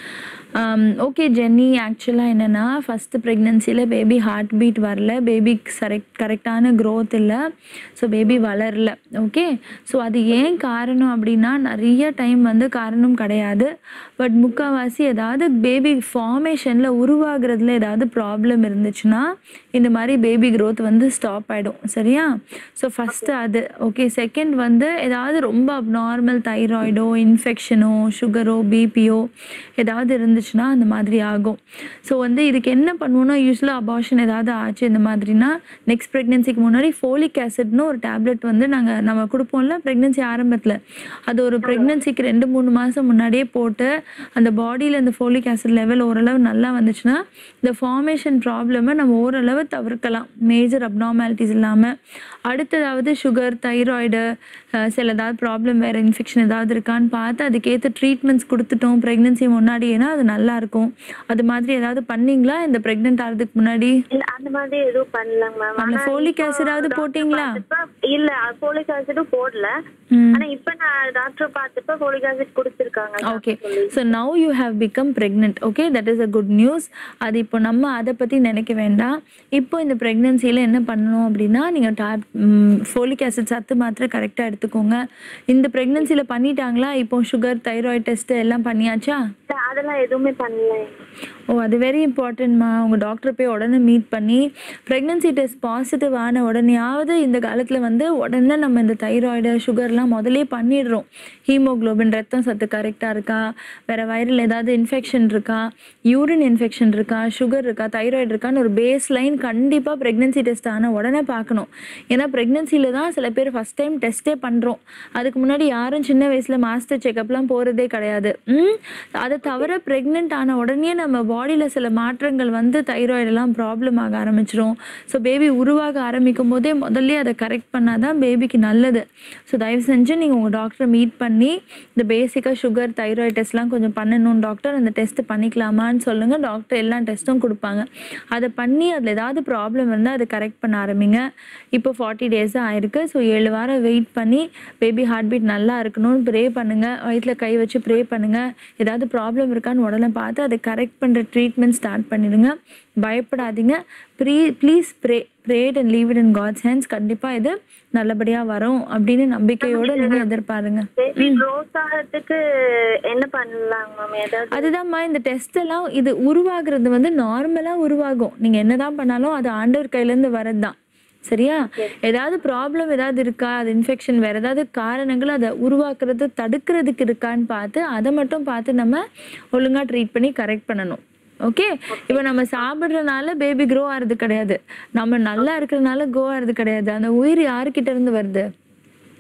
okay Jenny ஆக்சுவலாக என்னென்னா ஃபஸ்ட்டு ப்ரெக்னென்சியில் பேபி ஹார்ட் பீட் வரல பேபிக்கு கரெக்ட் கரெக்டான க்ரோத் இல்லை ஸோ பேபி வளரல ஓகே ஸோ அது ஏன் காரணம் அப்படின்னா நிறைய டைம் வந்து காரணம் கிடையாது பட் முக்கால்வாசி ஏதாவது பேபி ஃபார்மேஷனில் உருவாகிறதுல ஏதாவது ப்ராப்ளம் இருந்துச்சுன்னா இந்த மாதிரி பேபி க்ரோத் வந்து ஸ்டாப் ஆகிடும் சரியா ஸோ ஃபஸ்ட்டு அது ஓகே செகண்ட் வந்து ஏதாவது ரொம்ப அப்நார்மல் தைராய்டோ இன்ஃபெக்ஷனோ சுகரோ பிபியோ ஏதாவது இருந்துச்சுன்னா அந்த மாதிரி ஆகும் ஸோ வந்து இதுக்கு என்ன பண்ணுவோம்னா யூஸ்வலாக அபார்ஷன் ஏதாவது ஆச்சு இந்த மாதிரினா நெக்ஸ்ட் ப்ரெக்னென்சிக்கு முன்னாடி ஃபோலிக் ஆசிட்னு ஒரு டேப்லெட் வந்து நாங்கள் நம்ம கொடுப்போம்ல ப்ரெக்னென்சி ஆரம்பத்தில் அது ஒரு ப்ரெக்னென்சிக்கு ரெண்டு மூணு மாதம் முன்னாடியே போட்டு அந்த பாடியில் இந்த ஃபோலிக் ஆசிட் லெவல் ஓரளவு நல்லா வந்துச்சுன்னா இந்த ஃபார்மேஷன் ப்ராப்ளமை நம்ம ஓரளவு தவிர்க்கலாம் மேஜர் அப்நார்மாலிட்டிஸ் இல்லாமல் அடுத்ததாவது சுகர் தைராய்டு சில ஏதாவது ப்ராப்ளம் வேறு இன்ஃபெக்ஷன் ஏதாவது இருக்கான்னு பார்த்து அதுக்கேற்ற ட்ரீட்மெண்ட்ஸ் கொடுத்துட்டோம் ப்ரெக்னென்சி முன்னாடியேனா அது நல்லா இருக்கும் அது மாதிரி ஏதாவது பண்ணீங்களா இந்த ப்ரெக்னென்ட் ஆகிறதுக்கு முன்னாடி இல்ல அந்த மாதிரி எதுவும் பண்ணலங்க மேம் அந்த ஃபோலிக் ஆசிடாவது போட்டிங்களா இல்ல ஃபோலிக் ஆசிடும் போடல ம். ஆனா இப்ப நான் டாக்டர் பார்த்தப்ப ஃபோலிக் ஆசிட் கொடுத்துருக்காங்க okay so now you have become pregnant okay that is a good news அது இப்போ நம்ம அதை பற்றி நினைக்க வேண்டாம் இப்போ இந்த ப்ரெக்னென்சியில் என்ன பண்ணணும் அப்படின்னா நீங்கள் டேப் ஃபோலிக் ஆசிட் சத்து மாத்திரை கரெக்டாக எடுத்துக்கோங்க இந்த ப்ரெக்னென்சியில் பண்ணிட்டாங்களா இப்போ சுகர் தைராய்டு டெஸ்ட் எல்லாம் பண்ணியாச்சா அதெல்லாம் எதுவுமே பண்ணல ஓ அது வெரி இம்பார்ட்டன்ட்மா உங்கள் டாக்டர் போய் உடனே மீட் பண்ணி ப்ரெக்னென்சி டெஸ்ட் பாசிட்டிவ் ஆன உடனேயாவது இந்த காலத்தில் வந்து உடனே நம்ம இந்த தைராய்டு சுகர்லாம் முதலே பண்ணிடுறோம் ஹீமோகுளோபின் ரத்தம் சத்து கரெக்டாக இருக்கா வேறு வைரல் ஏதாவது இன்ஃபெக்ஷன் இருக்கா யூரின் இன்ஃபெக்ஷன் இருக்கா சுகர் இருக்கா தைராய்டு இருக்கான்னு ஒரு பேஸ் லைன் கண்டிப்பாக ப்ரெக்னென்சி டெஸ்ட் ஆன உடனே பார்க்கணும் ஏன்னா ப்ரெக்னென்சியில் தான் சில பேர் ஃபஸ்ட் டைம் டெஸ்ட்டே பண்ணுறோம் அதுக்கு முன்னாடி யாரும் சின்ன வயசில் மாஸ்டர் செக்கப்லாம் போகிறதே கிடையாது ம் அதை தவிர ப்ரெக்னென்ட் ஆன உடனே நம்ம பாடியில் சில மாற்றங்கள் வந்து தைராய்டெல்லாம் ப்ராப்ளம் ஆக ஆரம்பிச்சிரும் ஸோ பேபி உருவாக ஆரம்பிக்கும் போதே முதல்ல அதை கரெக்ட் பண்ணால் தான் பேபிக்கு நல்லது ஸோ தயவு செஞ்சு நீங்கள் உங்கள் டாக்டரை மீட் பண்ணி இந்த பேசிக்காக சுகர் தைராய்டு டெஸ்ட்லாம் கொஞ்சம் பண்ணணும் டாக்டர் அந்த டெஸ்ட்டு பண்ணிக்கலாமான்னு சொல்லுங்கள் டாக்டர் எல்லா டெஸ்ட்டும் கொடுப்பாங்க அதை பண்ணி அதில் ஏதாவது ப்ராப்ளம் இருந்தால் அதை கரெக்ட் பண்ண ஆரம்பிங்க இப்போ ஃபார்ட்டி டேஸாக ஆயிருக்கு ஸோ ஏழு வாரம் வெயிட் பண்ணி பேபி ஹார்ட் பீட் நல்லா இருக்கணும்னு ப்ரே பண்ணுங்கள் வயிற்றில் கை வச்சு ப்ரே பண்ணுங்கள் ஏதாவது ப்ராப்ளம் இருக்கான்னு உடனே பார்த்து அதை கரெக்ட் பண்ணுற ட்ரீட்மெண்ட் ஸ்டார்ட் பண்ணிடுங்க பயப்படாதீங்க pre please pray prayed and leave it in God's hands கண்டிப்பாக இது நல்லபடியாக வரும் அப்படின்னு நம்பிக்கையோடு நீங்கள் எதிர்பாருங்க பேபி க்ரோத் ஆகிறதுக்கு என்ன பண்ணலாங்க மேம் ஏதாவது அதுதான்மா இந்த டெஸ்ட் எல்லாம் இது உருவாகிறது வந்து நார்மலாக உருவாகும் நீங்கள் என்னதான் பண்ணாலும் அது ஆண்டவர் கையிலேருந்து வரது தான் சரியா ஏதாவது ப்ராப்ளம் ஏதாவது இருக்கா அது இன்ஃபெக்ஷன் வேற ஏதாவது காரணங்கள் அதை உருவாக்குறது தடுக்கிறதுக்கு இருக்கான்னு பார்த்து அதை மட்டும் பார்த்து நம்ம ஒழுங்கா ட்ரீட் பண்ணி கரெக்ட் பண்ணணும் ஓகே இப்போ நம்ம சாப்பிட்றனால பேபி க்ரோ ஆகிறது கிடையாது நம்ம நல்லா இருக்கிறனால க்ரோ ஆகிறது கிடையாது அந்த உயிர் யாருக்கிட்ட இருந்து வருது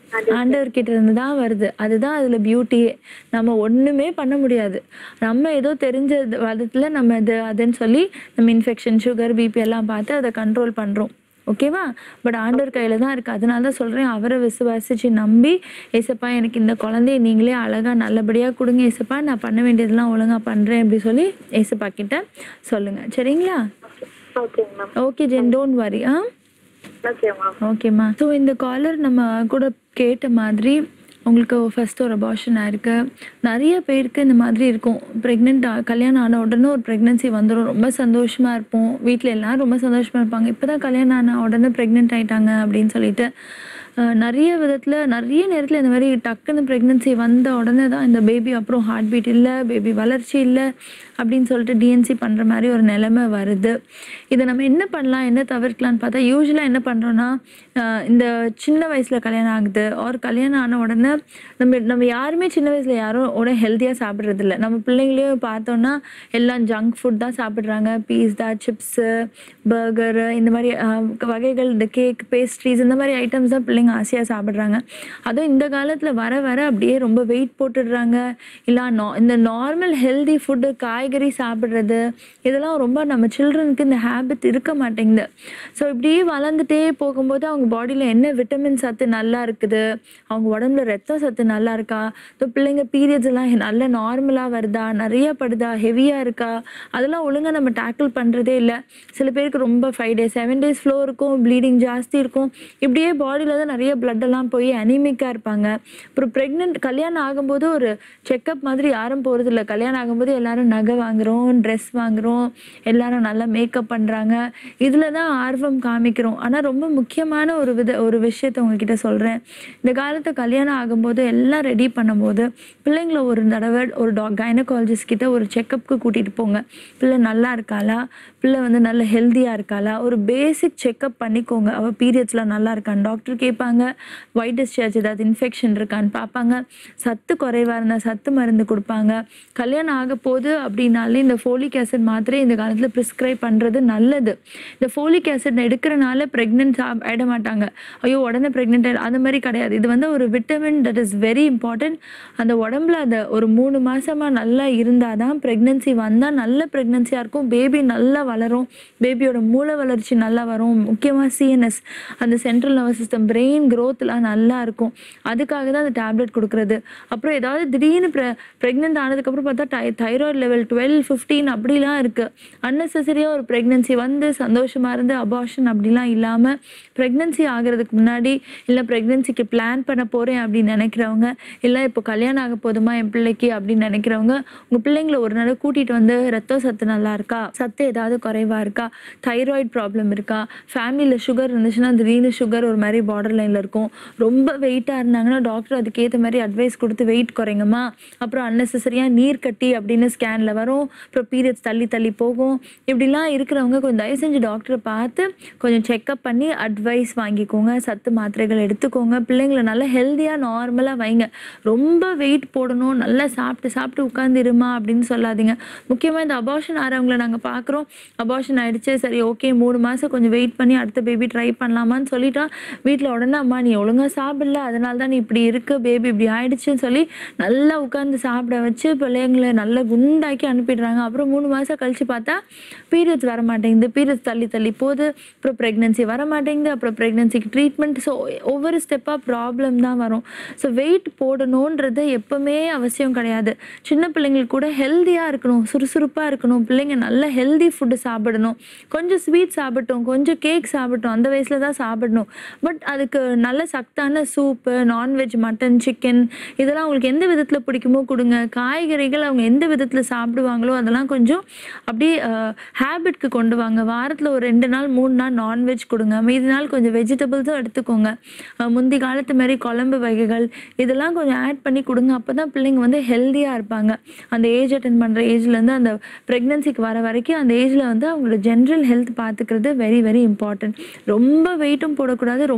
ஆண்டவர்கிட்ட இருந்து தான் வருது அதுதான் அதுல பியூட்டியே நம்ம ஒண்ணுமே பண்ண முடியாது நம்ம ஏதோ தெரிஞ்ச விதத்துல நம்ம இது அதுன்னு சொல்லி நம்ம இன்ஃபெக்ஷன் சுகர் பிபி எல்லாம் பார்த்து அதை கண்ட்ரோல் பண்றோம் ஓகேவா பட் ஆண்டவர் கையில தான் இருக்கு அதனால தான் சொல்றேன் அவரை விசுவாசிச்சு நம்பி ஏசப்பா எனக்கு இந்த குழந்தைய நீங்களே அழகா நல்லபடியா கொடுங்க ஏசப்பா நான் பண்ண வேண்டியதெல்லாம் ஒழுங்கா பண்றேன் அப்படி சொல்லி ஏசப்பா கிட்ட சொல்லுங்க சரிங்களா ஓகேங்க ma'am okay Jen don't worry ah okay ma'am ஓகேம்மா ஸோ இந்த காலர் நம்ம கூட கேட்ட மாதிரி உங்களுக்கு ஃபர்ஸ்ட் ஒரு அபார்ஷன் ஆயிருக்கு நிறைய பேருக்கு இந்த மாதிரி இருக்கும் ப்ரெக்னென்ட் கல்யாணம் ஆன உடனே ஒரு ப்ரெக்னென்சி வந்துடும் ரொம்ப சந்தோஷமா இருப்போம் வீட்டில் எல்லாரும் ரொம்ப சந்தோஷமா இருப்பாங்க இப்போ தான் கல்யாணம் ஆன உடனே ப்ரெக்னென்ட் ஆயிட்டாங்க அப்படின்னு சொல்லிட்டு அஹ், நிறைய விதத்தில் நிறைய நேரத்தில் இந்த மாதிரி டக்குன்னு ப்ரெக்னென்சி வந்த உடனே தான் இந்த பேபி அப்புறம் ஹார்ட் பீட் இல்லை பேபி வளர்ச்சி இல்லை அப்படின்னு சொல்லிட்டு டிஎன்சி பண்ணுற மாதிரி ஒரு நிலைமை வருது இதை நம்ம என்ன பண்ணலாம் என்ன தவிர்க்கலாம்னு பார்த்தா யூஸ்வலாக என்ன பண்ணுறோன்னா இந்த சின்ன வயசில் கல்யாணம் ஆகுது ஒரு கல்யாணம் ஆன உடனே நம்ம நம்ம யாருமே சின்ன வயசில் யாரும் உடனே ஹெல்த்தியாக சாப்பிட்றதில்ல நம்ம பிள்ளைங்களையும் பார்த்தோன்னா எல்லாம் ஜங்க் ஃபுட் தான் சாப்பிட்றாங்க பீஸா சிப்ஸு பர்கரு இந்த மாதிரி ஆஹ், வகைகள் இந்த கேக் பேஸ்ட்ரீஸ் இந்த மாதிரி ஐட்டம்ஸ் தான் பிள்ளைங்க ஆசையாக சாப்பிட்றாங்க அதுவும் இந்த காலத்தில் வர வர அப்படியே ரொம்ப வெயிட் போட்டுடுறாங்க இல்லை நா இந்த நார்மல் ஹெல்தி ஃபுட்டு காய்கறி சாப்பிட்றது இதெல்லாம் ரொம்ப நம்ம சில்ட்ரனுக்கு இந்த ஹேபிட் இருக்க மாட்டேங்குது ஸோ இப்படியே வளர்ந்துட்டே போகும்போது அவங்க பாடியில் என்ன விட்டமின் சத்து நல்லா இருக்குது அவங்க உடம்புல ரத்த சத்து நல்லா இருக்கா இப்போ பிள்ளைங்க பீரியட்ஸ் எல்லாம் நல்ல நார்மலாக வருதா நிறைய படுதா ஹெவியாக இருக்கா அதெல்லாம் ஒழுங்கா நம்ம டேக்கிள் பண்ணுறதே இல்லை சில பேருக்கு ரொம்ப five days seven days flow இருக்கும் ப்ளீடிங் ஜாஸ்தி இருக்கும் இப்படியே பாடியில் தான் நிறைய blood எல்லாம் போய் அனிமிக்காக இருப்பாங்க அப்புறம் ப்ரெக்னென்ட் கல்யாணம் ஆகும்போது ஒரு செக்கப் மாதிரி யாரும் போகிறது இல்லை கல்யாணம் ஆகும்போது எல்லாரும் நகை வாங்குறோம் ட்ரெஸ் வாங்குறோம் எல்லாரும் நல்லா மேக்கப் பண்ணுறாங்க இதில் தான் ஆர்வம் காமிக்கிறோம் ஆனால் ரொம்ப முக்கியமான ஒரு வித ஒரு விஷயத்தை உங்ககிட்ட சொல்கிறேன் இந்த காலத்து கல்யாணம் ஆகும்போது எல்லாம் ரெடி பண்ணும்போது பிள்ளைங்கள ஒரு தடவை ஒரு டாக் கைனகாலஜிஸ்ட் கிட்ட ஒரு செக்கப்புக்கு கூட்டிகிட்டு போங்க பிள்ளை நல்லா இருக்காளா பிள்ளை வந்து நல்ல ஹெல்த்தியாக இருக்காளா ஒரு பேசிக் செக்கப் பண்ணிக்கோங்க அவள் பீரியட்ஸ்லாம் நல்லா இருக்கான்னு டாக்டர் கேட்பாங்க ஒயிட் டிஸ்சார்ஜ் ஏதாவது இன்ஃபெக்ஷன் இருக்கான்னு பார்ப்பாங்க சத்து குறைவாக இருந்தால் சத்து மருந்து கொடுப்பாங்க கல்யாணம் ஆக போகுது அப்படின்னாலே இந்த ஃபோலிக் ஆசிட் மாத்திரை இந்த காலத்தில் ப்ரிஸ்கிரைப் பண்ணுறது நல்லது இந்த ஃபோலிக் ஆசிட் எடுக்கிறனால ப்ரெக்னென்ட் ஆகிட மாட்டாங்க ஐயோ உடனே ப்ரெக்னென்ட் ஆகிடும் அந்த மாதிரி கிடையாது இது வந்து ஒரு vitamin that is very important அந்த உடம்புல அந்த ஒரு மூணு மாசமாக நல்லா இருந்தால் தான் ப்ரெக்னென்சி வந்தால் நல்ல ப்ரெக்னென்சியாக இருக்கும் பேபி நல்லா வளரும் பேபியோட மூளை வளர்ச்சி நல்லா வரும் முக்கியமாக சிஎன்எஸ் அந்த சென்ட்ரல் நர்வஸ் சிஸ்டம் பிரெயின் க்ரோத்லாம் நல்லா இருக்கும் அதுக்காக தான் அந்த டேப்லெட் கொடுக்குறது அப்புறம் ஏதாவது திடீர்னு ப்ரெ ப்ரெக்னென்ட் ஆனதுக்கப்புறம் பார்த்தா டை தைராய்டு லெவல் டுவெல் ஃபிஃப்டீன் அப்படிலாம் இருக்குது அன்னெசரியாக ஒரு ப்ரெக்னென்சி வந்து சந்தோஷமாக இருந்து அபார்ஷன் அப்படிலாம் இல்லாமல் ப்ரெக்னென்சி ஆகிறதுக்கு முன்னாடி இல்லை ப்ரெக்னென்சிக்கு பிளான் பண்ண போகிறேன் அப்படின்னு நினைக்கிறவங்க இல்லை இப்போ கல்யாணம் ஆக போதுமா என் பிள்ளைக்கு அப்படின்னு நினைக்கிறவங்க உங்கள் பிள்ளைங்கள ஒரு நாள் கூட்டிகிட்டு வந்து ரத்த சத்து நல்லா இருக்கா சத்து ஏதாவது குறைவாக இருக்கா தைராய்டு ப்ராப்ளம் இருக்கா ஃபேமிலியில் சுகர் இருந்துச்சுன்னா திடீர்னு சுகர் ஒரு மாதிரி பார்டர் லைனில் இருக்கும் ரொம்ப வெயிட்டாக இருந்தாங்கன்னா டாக்டர் அதுக்கேற்ற மாதிரி அட்வைஸ் கொடுத்து வெயிட் குறைங்கம்மா அப்புறம் அன்னெசரியாக நீர் கட்டி அப்படின்னு ஸ்கேனில் வரும் அப்புறம் பீரியட்ஸ் தள்ளி தள்ளி போகும் இப்படிலாம் இருக்கிறவங்க கொஞ்சம் தயவு செஞ்சு டாக்டரை பார்த்து கொஞ்சம் செக்கப் பண்ணி அட்வைஸ் வாங்கிக்கோங்க சத்து மாத்திரைகள் எடுத்துக்கோங்க பிள்ளைங்களை நல்லா ஹெல்த்தியாக நார்மலாக வைங்க ரொம்ப வெயிட் போடணும் நல்லா சாப்பிட்டு சாப்பிட்டு உட்காந்து இருமா அப்படின்னு சொல்லாதீங்க முக்கியமாக இந்த அபார்ஷன் ஆகிறவங்கள நாங்கள் பார்க்குறோம் அபார்ஷன் ஆயிடுச்சு சரி ஓகே மூணு மாதம் கொஞ்சம் வெயிட் பண்ணி அடுத்த பேபி ட்ரை பண்ணலாமான்னு சொல்லிட்டா வீட்டில் உடனே அம்மா நீ ஒழுங்காக சாப்பிடல அதனால தான் நீ இப்படி இருக்கு பேபி இப்படி ஆயிடுச்சுன்னு சொல்லி நல்லா உட்காந்து சாப்பிட வச்சு பிள்ளைங்களை நல்லா குண்டாக்கி அனுப்பிடுறாங்க அப்புறம் மூணு மாதம் கழிச்சு பார்த்தா பீரியட்ஸ் வர மாட்டேங்குது பீரியட்ஸ் தள்ளி தள்ளி போகுது அப்புறம் ப்ரெக்னென்சி வர மாட்டேங்குது அப்புறம் ப்ரெக்னென்சிக்கு ட்ரீட்மெண்ட் ஸோ ஒவ்வொரு ஸ்டெப்பாக ப்ராப்ளம் தான் வரும் ஸோ வெயிட் போடணுன்றது எப்பவுமே அவசியம் கிடையாது சின்ன பிள்ளைங்களுக்கு கூட ஹெல்த்தியாக இருக்கணும் சுறுசுறுப்பாக இருக்கணும் பிள்ளைங்க நல்ல ஹெல்தி ஃபுட்டு சாப்பிடணும் கொஞ்சம் ஸ்வீட் சாப்பிட்டோம் கொஞ்சம் கேக் சாப்பிட்டோம் அந்த வயசில் தான் சாப்பிடணும் பட் அதுக்கு நல்ல சத்தான சூப்பு நான்வெஜ் மட்டன் சிக்கன் இதெல்லாம் அவங்களுக்கு எந்த விதத்தில் பிடிக்குமோ கொடுங்க காய்கறிகள் அவங்க எந்த விதத்தில் சாப்பிடுவாங்களோ அதெல்லாம் கொஞ்சம் அப்படியே ஹேபிட்க்கு கொண்டு வாங்க வாரத்தில் ஒரு ரெண்டு நாள் மூணு நாள் நான்வெஜ் கொடுங்க மீதி நாள் கொஞ்சம் வெஜிடபிள்ஸும் எடுத்துக்கோங்க அஹ் முந்தி காலத்து மாதிரி குழம்பு வகைகள் இதெல்லாம் கொஞ்சம் ஆட் பண்ணி கொடுங்க அப்போ தான் பிள்ளைங்க வந்து ஹெல்த்தியாக இருப்பாங்க அந்த ஏஜ் அட்டன் பண்ணுற ஏஜ்லேருந்து அந்த ப்ரெக்னென்சிக்கு வர வரைக்கும் அந்த ஏஜில் வந்து அவங்களோட ஜென்ரல் ஹெல்த் பார்த்துக்கிறது வெரி வெரி இம்பார்ட்டன்ட் ரொம்ப வெயிட்டும் போடக்கூடாது ரொம்ப ஒல்லி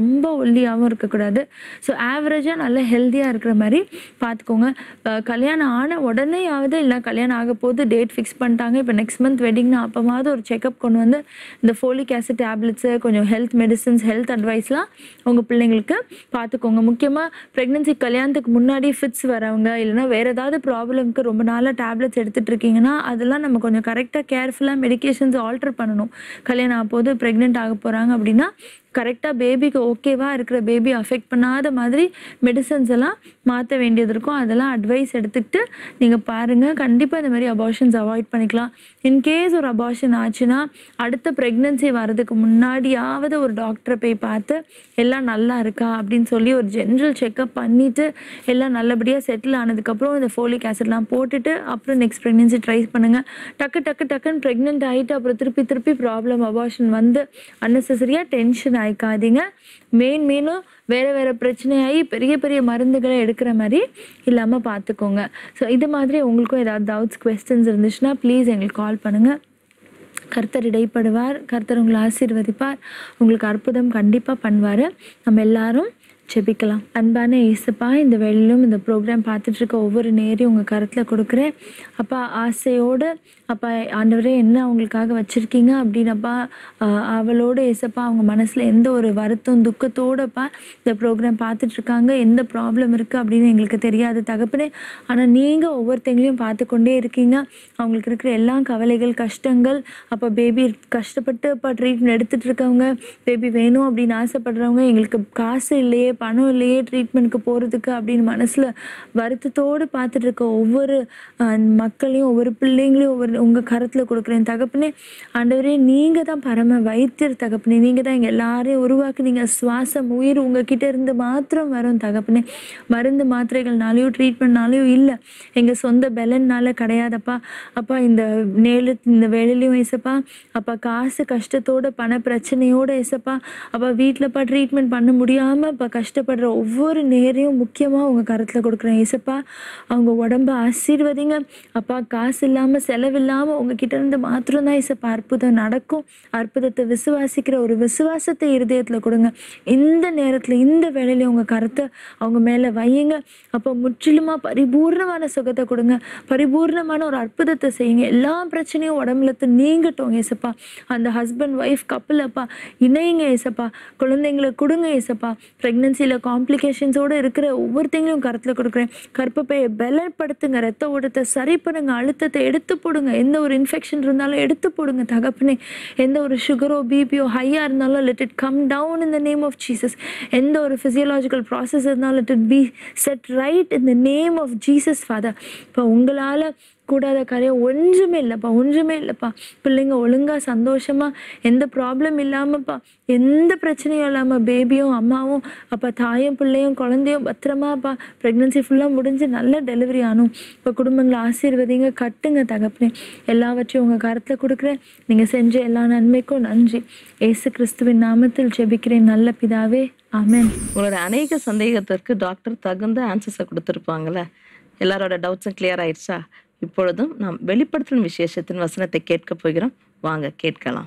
ஒல்லியாகவும் இருக்கக்கூடாது ஸோ ஆவரேஜாக நல்ல ஹெல்த்தியாக இருக்கிற மாதிரி பார்த்துக்கோங்க அஹ் கல்யாணம் ஆன உடனேயாவது இல்லை கல்யாணம் ஆக போது டேட் ஃபிக்ஸ் பண்ணிட்டாங்க இப்போ நெக்ஸ்ட் மந்த் வெட்டிங்னா அப்போவாவது ஒரு செக்கப் கொண்டு வந்து இந்த ஃபோலிக் ஆசிட் டேப்லெட்ஸு கொஞ்சம் ஹெல்த் மெடிசன்ஸ் ஹெல்த் அட்வைஸ்லாம் உங்கள் பிள்ளைங்களுக்கு பார்த்துக்கோங்க முக்கியமாக ப்ரெக்னென்சி கல்யாணத்துக்கு முன்னாடி ஃபிட்ஸ் வரவங்க இல்லைன்னா வேறு ஏதாவது ப்ராப்ளம்க்கு ரொம்ப நாளாக டேப்லெட்ஸ் எடுத்துகிட்டு இருக்கீங்கன்னா அதெல்லாம் நம்ம கொஞ்சம் கரெக்டாக கேர்ஃபுல்லாக மெடிகேஷன்ஸ் ஆல்டர் பண்ணணும் கல்யாணம் ஆகும்போது ப்ரெக்னென்ட் ஆக போகிறாங்க அப்படின்னா கரெக்டாக பேபிக்கு ஓகேவாக இருக்கிற பேபி அஃபெக்ட் பண்ணாத மாதிரி மெடிசன்ஸ் எல்லாம் மாற்ற வேண்டியது இருக்கும் அதெல்லாம் அட்வைஸ் எடுத்துக்கிட்டு நீங்கள் பாருங்கள் கண்டிப்பாக இந்த மாதிரி அபார்ஷன்ஸ் அவாய்ட் பண்ணிக்கலாம் இன்கேஸ் ஒரு அபார்ஷன் ஆச்சுன்னா அடுத்த ப்ரெக்னென்சி வர்றதுக்கு முன்னாடியாவது ஒரு டாக்டரை போய் பார்த்து எல்லாம் நல்லா இருக்கா அப்படின்னு சொல்லி ஒரு ஜென்ரல் செக்கப் பண்ணிவிட்டு எல்லாம் நல்லபடியாக செட்டில் ஆனதுக்கப்புறம் இந்த ஃபோலிக் ஆசிட்லாம் போட்டுட்டு அப்புறம் நெக்ஸ்ட் ப்ரெக்னென்சி ட்ரை பண்ணுங்கள் டக்கு டக்கு டக்குன்னு ப்ரெக்னென்ட் ஆகிட்டு அப்புறம் திருப்பி திருப்பி ப்ராப்ளம் அபார்ஷன் வந்து அன்னெசரியாக டென்ஷன் ஆயிக்காதீங்க மெயின் மெயினும் வேறு வேறு பிரச்சனையாகி பெரிய பெரிய மருந்துகளை எடுக்கிற மாதிரி இல்லாமல் பார்த்துக்கோங்க ஸோ இது மாதிரி உங்களுக்கும் ஏதாவது டவுட்ஸ் கொஸ்டின்ஸ் இருந்துச்சுன்னா ப்ளீஸ் எங்களுக்கு கால் பண்ணுங்கள் கர்த்தர் இடைப்படுவார் கர்த்தர் உங்களை ஆசீர்வதிப்பார் உங்களுக்கு அற்புதம் கண்டிப்பாக பண்ணுவார் நம்ம எல்லாரும் ஜெபிக்கலாம் அன்பான இயேசுப்பா இந்த வேளையிலும் இந்த ப்ரோக்ராம் பார்த்துட்டு இருக்க ஒவ்வொரு நேரையும் உங்கள் கருத்தில் கொடுக்குறேன் அப்பா ஆசையோடு அப்பா ஆண்டவரே என்ன அவங்களுக்காக வச்சுருக்கீங்க அப்படின்னப்பா ஆஹ் அவளோடு ஏசப்பா அவங்க மனசில் எந்த ஒரு வருத்தம் துக்கத்தோடப்பா இந்த ப்ரோக்ராம் பார்த்துட்டு இருக்காங்க எந்த ப்ராப்ளம் இருக்குது அப்படின்னு எங்களுக்கு தெரியாது தகப்பனே ஆனால் நீங்கள் ஒவ்வொருத்தங்களையும் பார்த்து கொண்டே இருக்கீங்க அவங்களுக்கு இருக்கிற எல்லா கவலைகள் கஷ்டங்கள் அப்போ பேபி கஷ்டப்பட்டு அப்போ ட்ரீட்மெண்ட் எடுத்துகிட்டு இருக்கவங்க பேபி வேணும் அப்படின்னு ஆசைப்படுறவங்க எங்களுக்கு காசு இல்லையே பணம் இல்லையே ட்ரீட்மெண்ட்க்கு போகிறதுக்கு அப்படின்னு மனசில் வருத்தத்தோடு பார்த்துட்டு இருக்க ஒவ்வொரு ஆஹ், மக்களையும் ஒவ்வொரு பிள்ளைங்களையும் ஒவ்வொரு உங்கள் கரத்தில் கொடுக்குறேன் தகப்பனே ஆண்டவரே நீங்கள் தான் பரம வைத்தியர் தகப்பனே நீங்கள் தான் எங்கள் எல்லாரையும் உருவாக்குனீங்க சுவாசம் உயிர் உங்ககிட்ட இருந்து மாத்திரம் வரும் தகப்பனே மருந்து மாத்திரைகள்னாலையும் ட்ரீட்மெண்ட்னாலையும் இல்லை எங்கள் சொந்த பலன்னால கிடையாதப்பா அப்பா இந்த நேலு இந்த வேலையிலையும் ஏசப்பா அப்பா காசு கஷ்டத்தோட பண பிரச்சனையோட ஏசப்பா அப்பா வீட்டிலப்பா ட்ரீட்மெண்ட் பண்ண முடியாமல் இப்போ கஷ்டப்படுற ஒவ்வொரு நேரையும் முக்கியமாக உங்கள் கருத்தில் கொடுக்குறேன் ஏசப்பா அவங்க உடம்ப ஆசீர்வதிங்க அப்பா காசு இல்லாமல் செலவில்லாமல் உங்ககிட்ட இருந்து மாத்திரம்தான் ஏசப்பா அற்புதம் நடக்கும் அற்புதத்தை விசுவாசிக்கிற ஒரு விசுவாசத்தை இருதயத்தில் கொடுங்க இந்த நேரத்தில் இந்த வேலையில உங்கள் கருத்தை அவங்க மேலே வையுங்க அப்போ முற்றிலுமாக பரிபூர்ணமான சுகத்தை கொடுங்க பரிபூர்ணமான ஒரு அற்புதத்தை செய்யுங்க எல்லா பிரச்சனையும் உடம்புல இருந்து நீங்கட்டும் ஏசப்பா அந்த ஹஸ்பண்ட் ஒய்ஃப் கப்பல் அப்பா இணையுங்க ஏசப்பா குழந்தைங்களை கொடுங்க ஏசப்பா ப்ரெக்னென்சியில் காம்ப்ளிகேஷன்ஸோடு இருக்கிற ஒவ்வொருத்தையும் கருத்தில் கொடுக்குறேன் கற்பப்பையை பலப்படுத்துங்க ரத்த ஓட்டத்தை சரி பண்ணுங்க அழுத்தத்தை எடுத்து போடுங்க எந்த ஒரு இன்ஃபெக்ஷன் இருந்தாலும் எடுத்து போடுங்க தகப்பனே எந்த ஒரு சுகரோ பிபியோ ஹையாக இருந்தாலும் let it come down in the name of Jesus எந்த ஒரு ஃபிசியலாஜிக்கல் ப்ராசஸ் இருந்தாலும் let it be set right in the name of Jesus Father இப்போ உங்களால் கூடாத காரியம் ஒன்றுமே இல்லைப்பா ஒன்றுமே இல்லைப்பா பிள்ளைங்க ஒழுங்காக சந்தோஷமாக எந்த ப்ராப்ளம் இல்லாமப்பா எந்த பிரச்சனையும் இல்லாமல் பேபியும் அம்மாவும் அப்பா தாயும் பிள்ளையும் குழந்தையும் பத்திரமாப்பா ப்ரெக்னன்சி ஃபுல்லாக முடிஞ்சு நல்ல டெலிவரி ஆனும் இப்போ குடும்பங்களை ஆசீர்வதிங்க கட்டுங்க தகப்பனே எல்லாவற்றையும் உங்கள் கருத்தில் கொடுக்குறேன் நீங்கள் செஞ்ச எல்லா நன்மைக்கும் நன்றி ஏசு கிறிஸ்துவின் நாமத்தில் ஜெபிக்கிறேன் நல்ல பிதாவே ஆமென் உங்களோட அநேக சந்தேகத்திற்கு டாக்டர் தகுந்த ஆன்சர்ஸை கொடுத்துருப்பாங்கல்ல எல்லாரோட டவுட்ஸும் கிளியர் ஆயிடுச்சா இப்பொழுதும் நாம் வெளிப்படுத்தல் விசேஷத்தின் வசனத்தை கேட்க போகிறோம் வாங்க கேட்கலாம்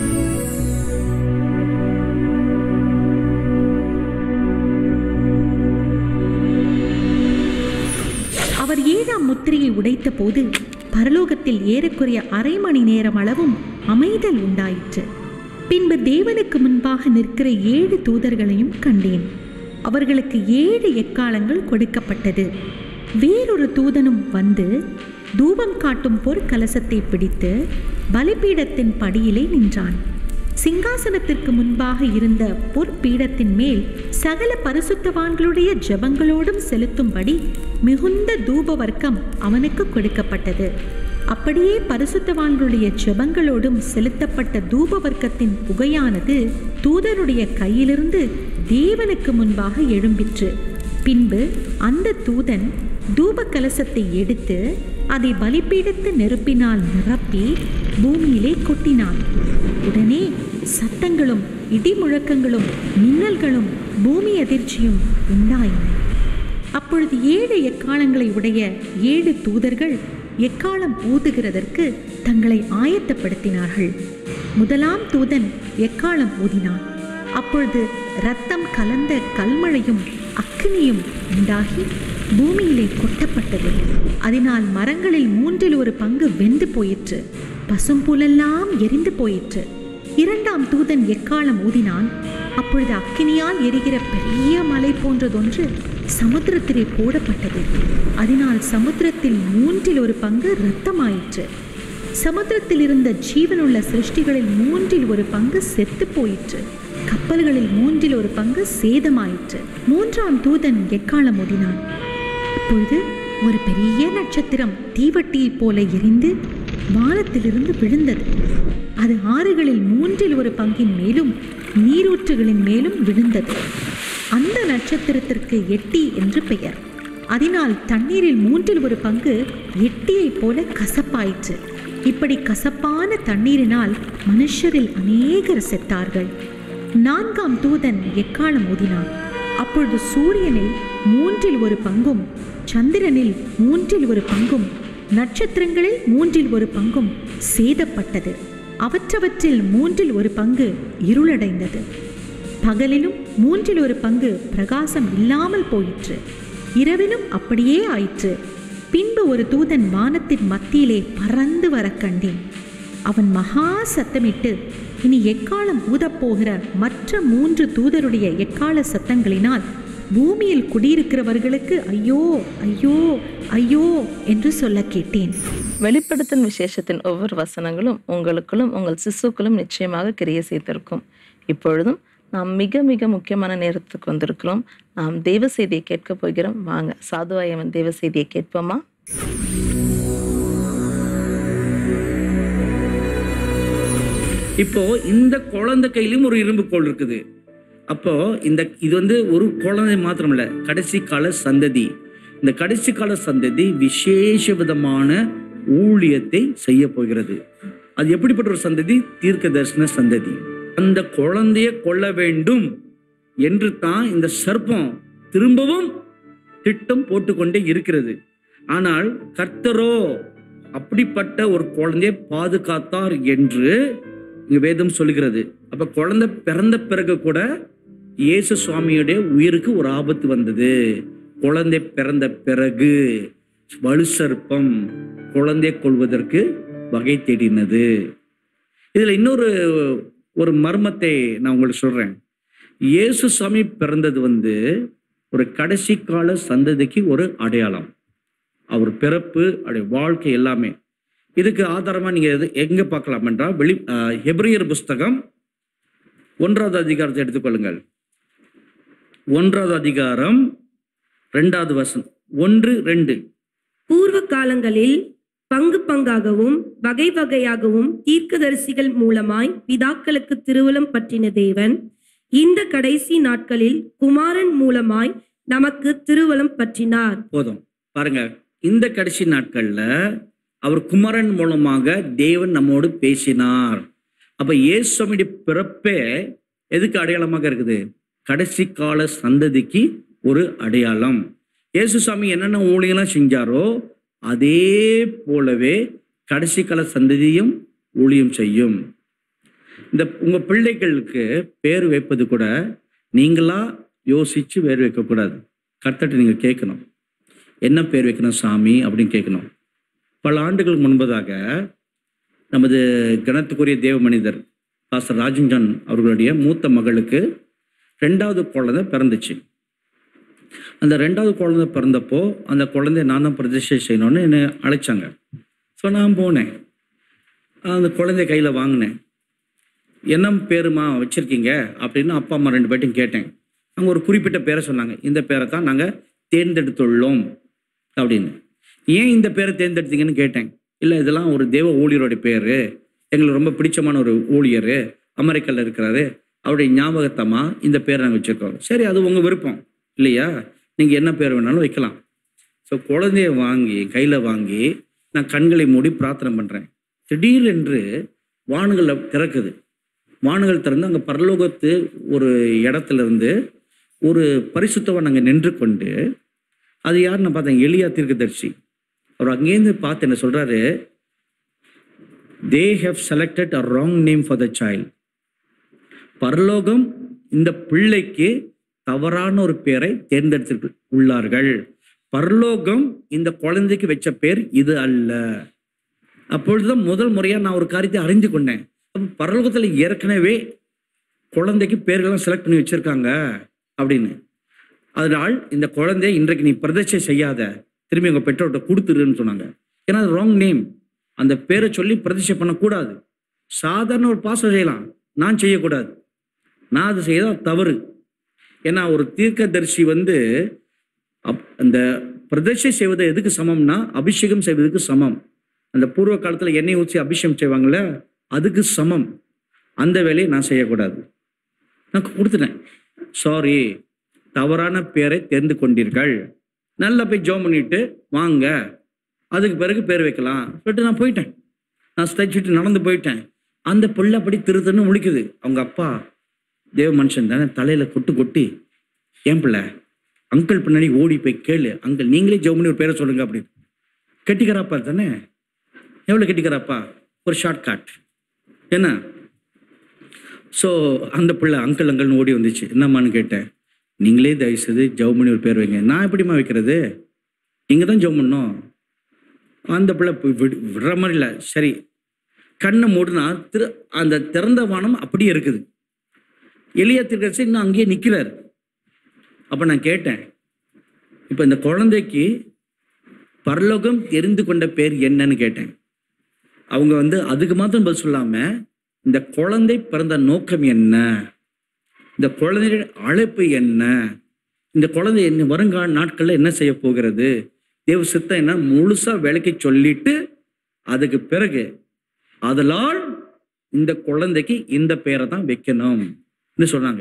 அவர் ஏழாம் முத்திரையை உடைத்தபோது பரலோகத்தில் ஏறக்குறைய அரை மணி நேரம் அளவும் அமைதல் உண்டாயிற்று பின்பு தேவனுக்கு முன்பாக நிற்கிற ஏழு தூதர்களையும் கண்டேன் அவர்களுக்கு ஏழு எக்காலங்கள் கொடுக்கப்பட்டது வேறொரு தூதனும் வந்து தூபம் காட்டும் பொற்கலசத்தை பிடித்து பலிபீடத்தின் படியிலே நின்றான் சிங்காசனத்திற்கு முன்பாக இருந்த பொற்பீடத்தின் மேல் சகல பரிசுத்தவான்களுடைய ஜெபங்களோடும் செலுத்தும்படி மிகுந்த தூப வர்க்கம் அவனுக்கு கொடுக்கப்பட்டது அப்படியே பரிசுத்தவான்களுடைய ஜெபங்களோடும் செலுத்தப்பட்ட தூப வர்க்கத்தின் புகையானது தூதனுடைய கையிலிருந்து தேவனுக்கு முன்பாக எழும்பிற்று பின்பு அந்த தூதன் தூப கலசத்தை எடுத்து அதை பலிபீடத்து நெருப்பினால் நிரப்பி பூமியிலே கொட்டினான் உடனே சத்தங்களும் இடிமுழக்கங்களும் மின்னல்களும் பூமி அதிர்ச்சியும் உண்டாயின அப்பொழுது ஏழு எக்காலங்களை உடைய ஏழு தூதர்கள் எக்காலம் ஊதுகிறதற்கு தங்களை ஆயத்தப்படுத்தினார்கள் முதலாம் தூதன் எக்காலம் ஊதினான் அப்பொழுது இரத்தம் கலந்த கல்மழையும் அக்கினியும் உண்டாகி பூமியிலே கொட்டப்பட்டது அதனால் மரங்களில் மூன்றில் ஒரு பங்கு வெந்து போயிற்று பசும்புலெல்லாம் எரிந்து போயிற்று இரண்டாம் தூதன் எக்காலம் ஊதினான் அப்பொழுது அக்கினியால் எரிகிற பெரிய மலை போன்றதொன்று சமுத்திரத்திலே போடப்பட்டது அதனால் சமுத்திரத்தில் மூன்றில் ஒரு பங்கு இரத்தமாயிற்று சமுத்திரத்தில் இருந்த ஜீவனுள்ள சிருஷ்டிகளில் மூன்றில் ஒரு பங்கு செத்து போயிற்று கப்பல்களில் மூன்றில் ஒரு பங்கு சேதமாயிற்று மூன்றாம் தூதன் எக்காலம் ஓதினான் அப்பொழுது ஒரு பெரிய நட்சத்திரம் தீவட்டியைப் போல எரிந்து வானத்திலிருந்து விழுந்தது அது ஆறுகளில் மூன்றில் ஒரு பங்கின் மேலும் நீரூற்றுகளின் மேலும் விழுந்தது அந்த நட்சத்திரத்திற்கு எட்டி என்று பெயர் அதனால் தண்ணீரில் மூன்றில் ஒரு பங்கு எட்டியைப் போல கசப்பாயிற்று இப்படி கசப்பான தண்ணீரினால் மனுஷரில் அநேகர் செத்தார்கள் நான்காம் தூதன் எக்காலம் ஊதினான் அப்பொழுது சூரியனில் மூன்றில் ஒரு பங்கும் சந்திரனில் மூன்றில் ஒரு பங்கும் நட்சத்திரங்களில் மூன்றில் ஒரு பங்கும் சேதப்பட்டது அவற்றவற்றில் மூன்றில் ஒரு பங்கு இருளடைந்தது பகலிலும் மூன்றில் ஒரு பங்கு பிரகாசம் இல்லாமல் போயிற்று இரவிலும் அப்படியே ஆயிற்று பின்பு ஒரு தூதன் வானத்தின் மத்தியிலே பறந்து வர கண்டேன் அவன் மகா சத்தமிட்டு இனி எக்காலம் ஊதப்போகிற மற்ற மூன்று தூதருடைய எக்கால சத்தங்களினால் பூமியில் குடியிருக்கிறவர்களுக்கு ஐயோ ஐயோ ஐயோ என்று சொல்ல கேட்டேன் வெளிப்படுத்தும் விசேஷத்தின் ஒவ்வொரு வசனங்களும் உங்களுக்குள்ளும் உங்கள் சிசுக்களும் நிச்சயமாக கிரிய செய்திருக்கும் இப்பொழுதும் நாம் மிக மிக முக்கியமான நேரத்துக்கு வந்திருக்கிறோம் நாம் தெய்வ செய்தியை கேட்க போகிறோம் வாங்க சாதுவாயவன் தெய்வ செய்தியை கேட்போமா இப்போ இந்த குழந்தை கையிலும் ஒரு இரும்பு கோல் இருக்குது அப்போ இந்த இது வந்து ஒரு குழந்தை மாத்திரம் இல்ல கடைசி கால சந்ததி இந்த கடைசி கால சந்ததி விசேஷ விதமான ஊழியத்தை செய்ய போகிறது அது எப்படிப்பட்ட ஒரு சந்ததி தீர்க்க தரிசன சந்ததி அந்த குழந்தைய கொல்ல வேண்டும் என்று தான் இந்த சர்ப்பம் திரும்பவும் திட்டம் போட்டுக்கொண்டே இருக்கிறது ஆனால் கர்த்தரோ அப்படிப்பட்ட ஒரு குழந்தையை பாதுகாத்தார் என்று இங்க வேதம் சொல்லுகிறது அப்ப குழந்தை பிறந்த பிறகு கூட இயேசு சுவாமியுடைய உயிருக்கு ஒரு ஆபத்து வந்தது குழந்தை பிறந்த பிறகு வலு சர்ப்பம் குழந்தை கொள்வதற்கு வகை தேடினது இதுல இன்னொரு ஒரு மர்மத்தை நான் உங்களுக்கு சொல்றேன் இயேசு சுவாமி பிறந்தது வந்து ஒரு கடைசி கால சந்ததிக்கு ஒரு அடையாளம் அவர் பிறப்பு அவருடைய வாழ்க்கை எல்லாமே இதுக்கு ஆதாரமா நீங்க எது- எங்க பார்க்கலாம் என்றால் வெளி ஆஹ், எபிரியர் புஸ்தகம் ஒன்றாவது அதிகாரத்தை எடுத்துக்கொள்ளுங்கள் ஒன்றாவது அதிகாரம் ரெண்டாவது வசனம் ஒன்று ரெண்டு பூர்வ காலங்களில் பங்கு பங்காகவும் வகை வகையாகவும் தீர்க்கதரிசிகள் மூலமாய் பிதாக்களுக்கு திருவுளம் பற்றின தேவன் இந்த கடைசி நாட்களில் குமாரன் மூலமாய் நமக்கு திருவுளம் பற்றினார் போதும் பாருங்க இந்த கடைசி நாட்கள்ல அவர் குமரன் மூலமாக தேவன் நம்மோடு பேசினார் அப்ப இயேசுடைய பிறப்பே எதுக்கு அடையாளமாக இருக்குது கடைசி கால சந்ததிக்கு ஒரு அடையாளம் இயேசு சாமி என்னென்ன ஊழியெல்லாம் செஞ்சாரோ அதே போலவே கடைசி கால சந்ததியும் ஊழியம் செய்யும் இந்த உங்க பிள்ளைகளுக்கு பேர் வைப்பது கூட நீங்களா யோசிச்சு பேர் வைக்கக்கூடாது கர்த்தர்ட்ட நீங்க கேட்கணும் என்ன பேர் வைக்கணும் சாமி அப்படின்னு கேட்கணும் பல ஆண்டுகள் முன்பதாக நமது கணத்துக்குரிய தேவ மனிதர் பாஸ்டர் ராஜன்ஜான் அவர்களுடைய மூத்த மகளுக்கு ரெண்டாவது குழந்தை பிறந்துச்சு அந்த ரெண்டாவது குழந்தை பிறந்தப்போ அந்த குழந்தைய நான் தான் பிரதிஷ்டை செய்யணும்னு என்னை அழைச்சாங்க ஸோ நான் போனேன் அந்த குழந்தைய கையில் வாங்கினேன் என்ன பேருமா வச்சிருக்கீங்க அப்படின்னு அப்பா அம்மா ரெண்டு பேர்ட்டையும் கேட்டேன் அவங்க ஒரு குறிப்பிட்ட பேரை சொன்னாங்க இந்த பேரை தான் நாங்கள் தேர்ந்தெடுத்துள்ளோம் அப்படின்னு ஏன் இந்த பேரை தேர்ந்தெடுத்தீங்கன்னு கேட்டேன் இல்லை இதெல்லாம் ஒரு தேவ ஊழியருடைய பேர் எங்களுக்கு ரொம்ப பிடிச்சமான ஒரு ஊழியர் அமெரிக்காவில் இருக்கிறாரு அவருடைய ஞாபகத்தமா இந்த பேரை நாங்கள் வச்சுருக்கோம் சரி அது உங்கள் விருப்பம் இல்லையா நீங்கள் என்ன பேர் வேணாலும் வைக்கலாம் ஸோ குழந்தைய வாங்கி கையில் வாங்கி நான் கண்களை மூடி பிரார்த்தனை பண்ணுறேன் திடீரென்று வானங்கள் திறக்குது வானங்கள் திறந்து அங்கே பரலோகத்து ஒரு இடத்துல இருந்து ஒரு பரிசுத்தவன் அங்கே நின்று கொண்டு அது யார் நான் பார்த்தேன் எளியா தீர்க்கதரிசி அவர் அங்கேருந்து பார்த்து என்ன சொல்றாரு they have selected a wrong name for the child பரலோகம் இந்த பிள்ளைக்கு தவறான ஒரு பேரை தேர்ந்தெடுத்து உள்ளார்கள் பரலோகம் இந்த குழந்தைக்கு வச்ச பேர் இது அல்ல அப்பொழுதுதான் முதல் முறையா நான் ஒரு காரியத்தை அறிந்து கொண்டேன் அப்ப பரலோகத்துல ஏற்கனவே குழந்தைக்கு பேர்கள்லாம் செலக்ட் பண்ணி வச்சிருக்காங்க அப்படின்னு அதனால் இந்த குழந்தைய இன்றைக்கு நீ பிரதிஷ்டை செய்யாத திரும்பி உங்க பெற்றோர்கிட்ட கொடுத்துருன்னு சொன்னாங்க ஏன்னா அது ராங் நேம் அந்த பேரை சொல்லி பிரதிஷ்டை பண்ணக்கூடாது சாதாரண ஒரு பாசம் செய்யலாம் நான் செய்யக்கூடாது நான் அது செய்தால் தவறு ஏன்னா ஒரு தீர்க்கதரிசி வந்து அப்- அந்த பிரதிஷ்டை செய்வது எதுக்கு சமம்னா அபிஷேகம் செய்வதற்கு சமம் அந்த பூர்வ காலத்துல எண்ணெய் ஊற்றி அபிஷேகம் செய்வாங்கல்ல அதுக்கு சமம் அந்த வேலையை நான் செய்யக்கூடாது நான் கொடுத்துட்டேன் சாரி தவறான பேரை தெரிந்து கொண்டீர்கள் நல்லா போய் ஜோம் பண்ணிட்டு வாங்க அதுக்கு பிறகு பேர் வைக்கலாம் சொல்லிட்டு நான் போயிட்டேன் நான் ஸ்தைச்சிட்டு நடந்து போயிட்டேன் அந்த புள்ள அப்படி திருத்தன்னு முழிக்குது அவங்க அப்பா தேவ மனுஷன் தானே தலையில கொட்டு கொட்டி ஏன் பிள்ளை அங்கிள் பின்னாடி ஓடி போய் கேளு அங்கிள் நீங்களே ஜெபம் பண்ணி ஒரு பேரை சொல்லுங்க அப்படின்னு கெட்டிக்கிறாப்பா தானே எவ்வளோ கெட்டிக்கிறாப்பா ஒரு ஷார்ட் கட் என்ன ஸோ அந்த பிள்ளை அங்கிள் அங்கிள்னு ஓடி வந்துச்சு என்னம்மான்னு கேட்டேன் நீங்களே தயவு செய்து ஜெபம் பண்ணி ஒரு பேர் வைங்க நான் எப்படிம்மா வைக்கிறது நீங்கள் தான் ஜெபம் பண்ணணும் அந்த பிள்ளை போய் விடு விடுற மாதிரி இல்லை சரி கண்ணை மூடுனா திரு அந்த திறந்த வானம் அப்படியே இருக்குது எளிய திருக்கரசி இன்னும் அங்கேயே நிற்கிறார் அப்போ நான் கேட்டேன் இப்போ இந்த குழந்தைக்கு பரலோகம் தெரிந்து கொண்ட பேர் என்னன்னு கேட்டேன் அவங்க வந்து அதுக்கு மாத்திரம் பதில் சொல்லாம இந்த குழந்தை பிறந்த நோக்கம் என்ன இந்த குழந்தைய அழைப்பு என்ன இந்த குழந்தை என்ன வருங்கால நாட்கள்ல என்ன செய்ய போகிறது தேவ சித்தம் என்ன முழுசா விளக்கி சொல்லிட்டு அதுக்கு பிறகு அதனால் இந்த குழந்தைக்கு இந்த பேரை தான் வைக்கணும்னு சொன்னாங்க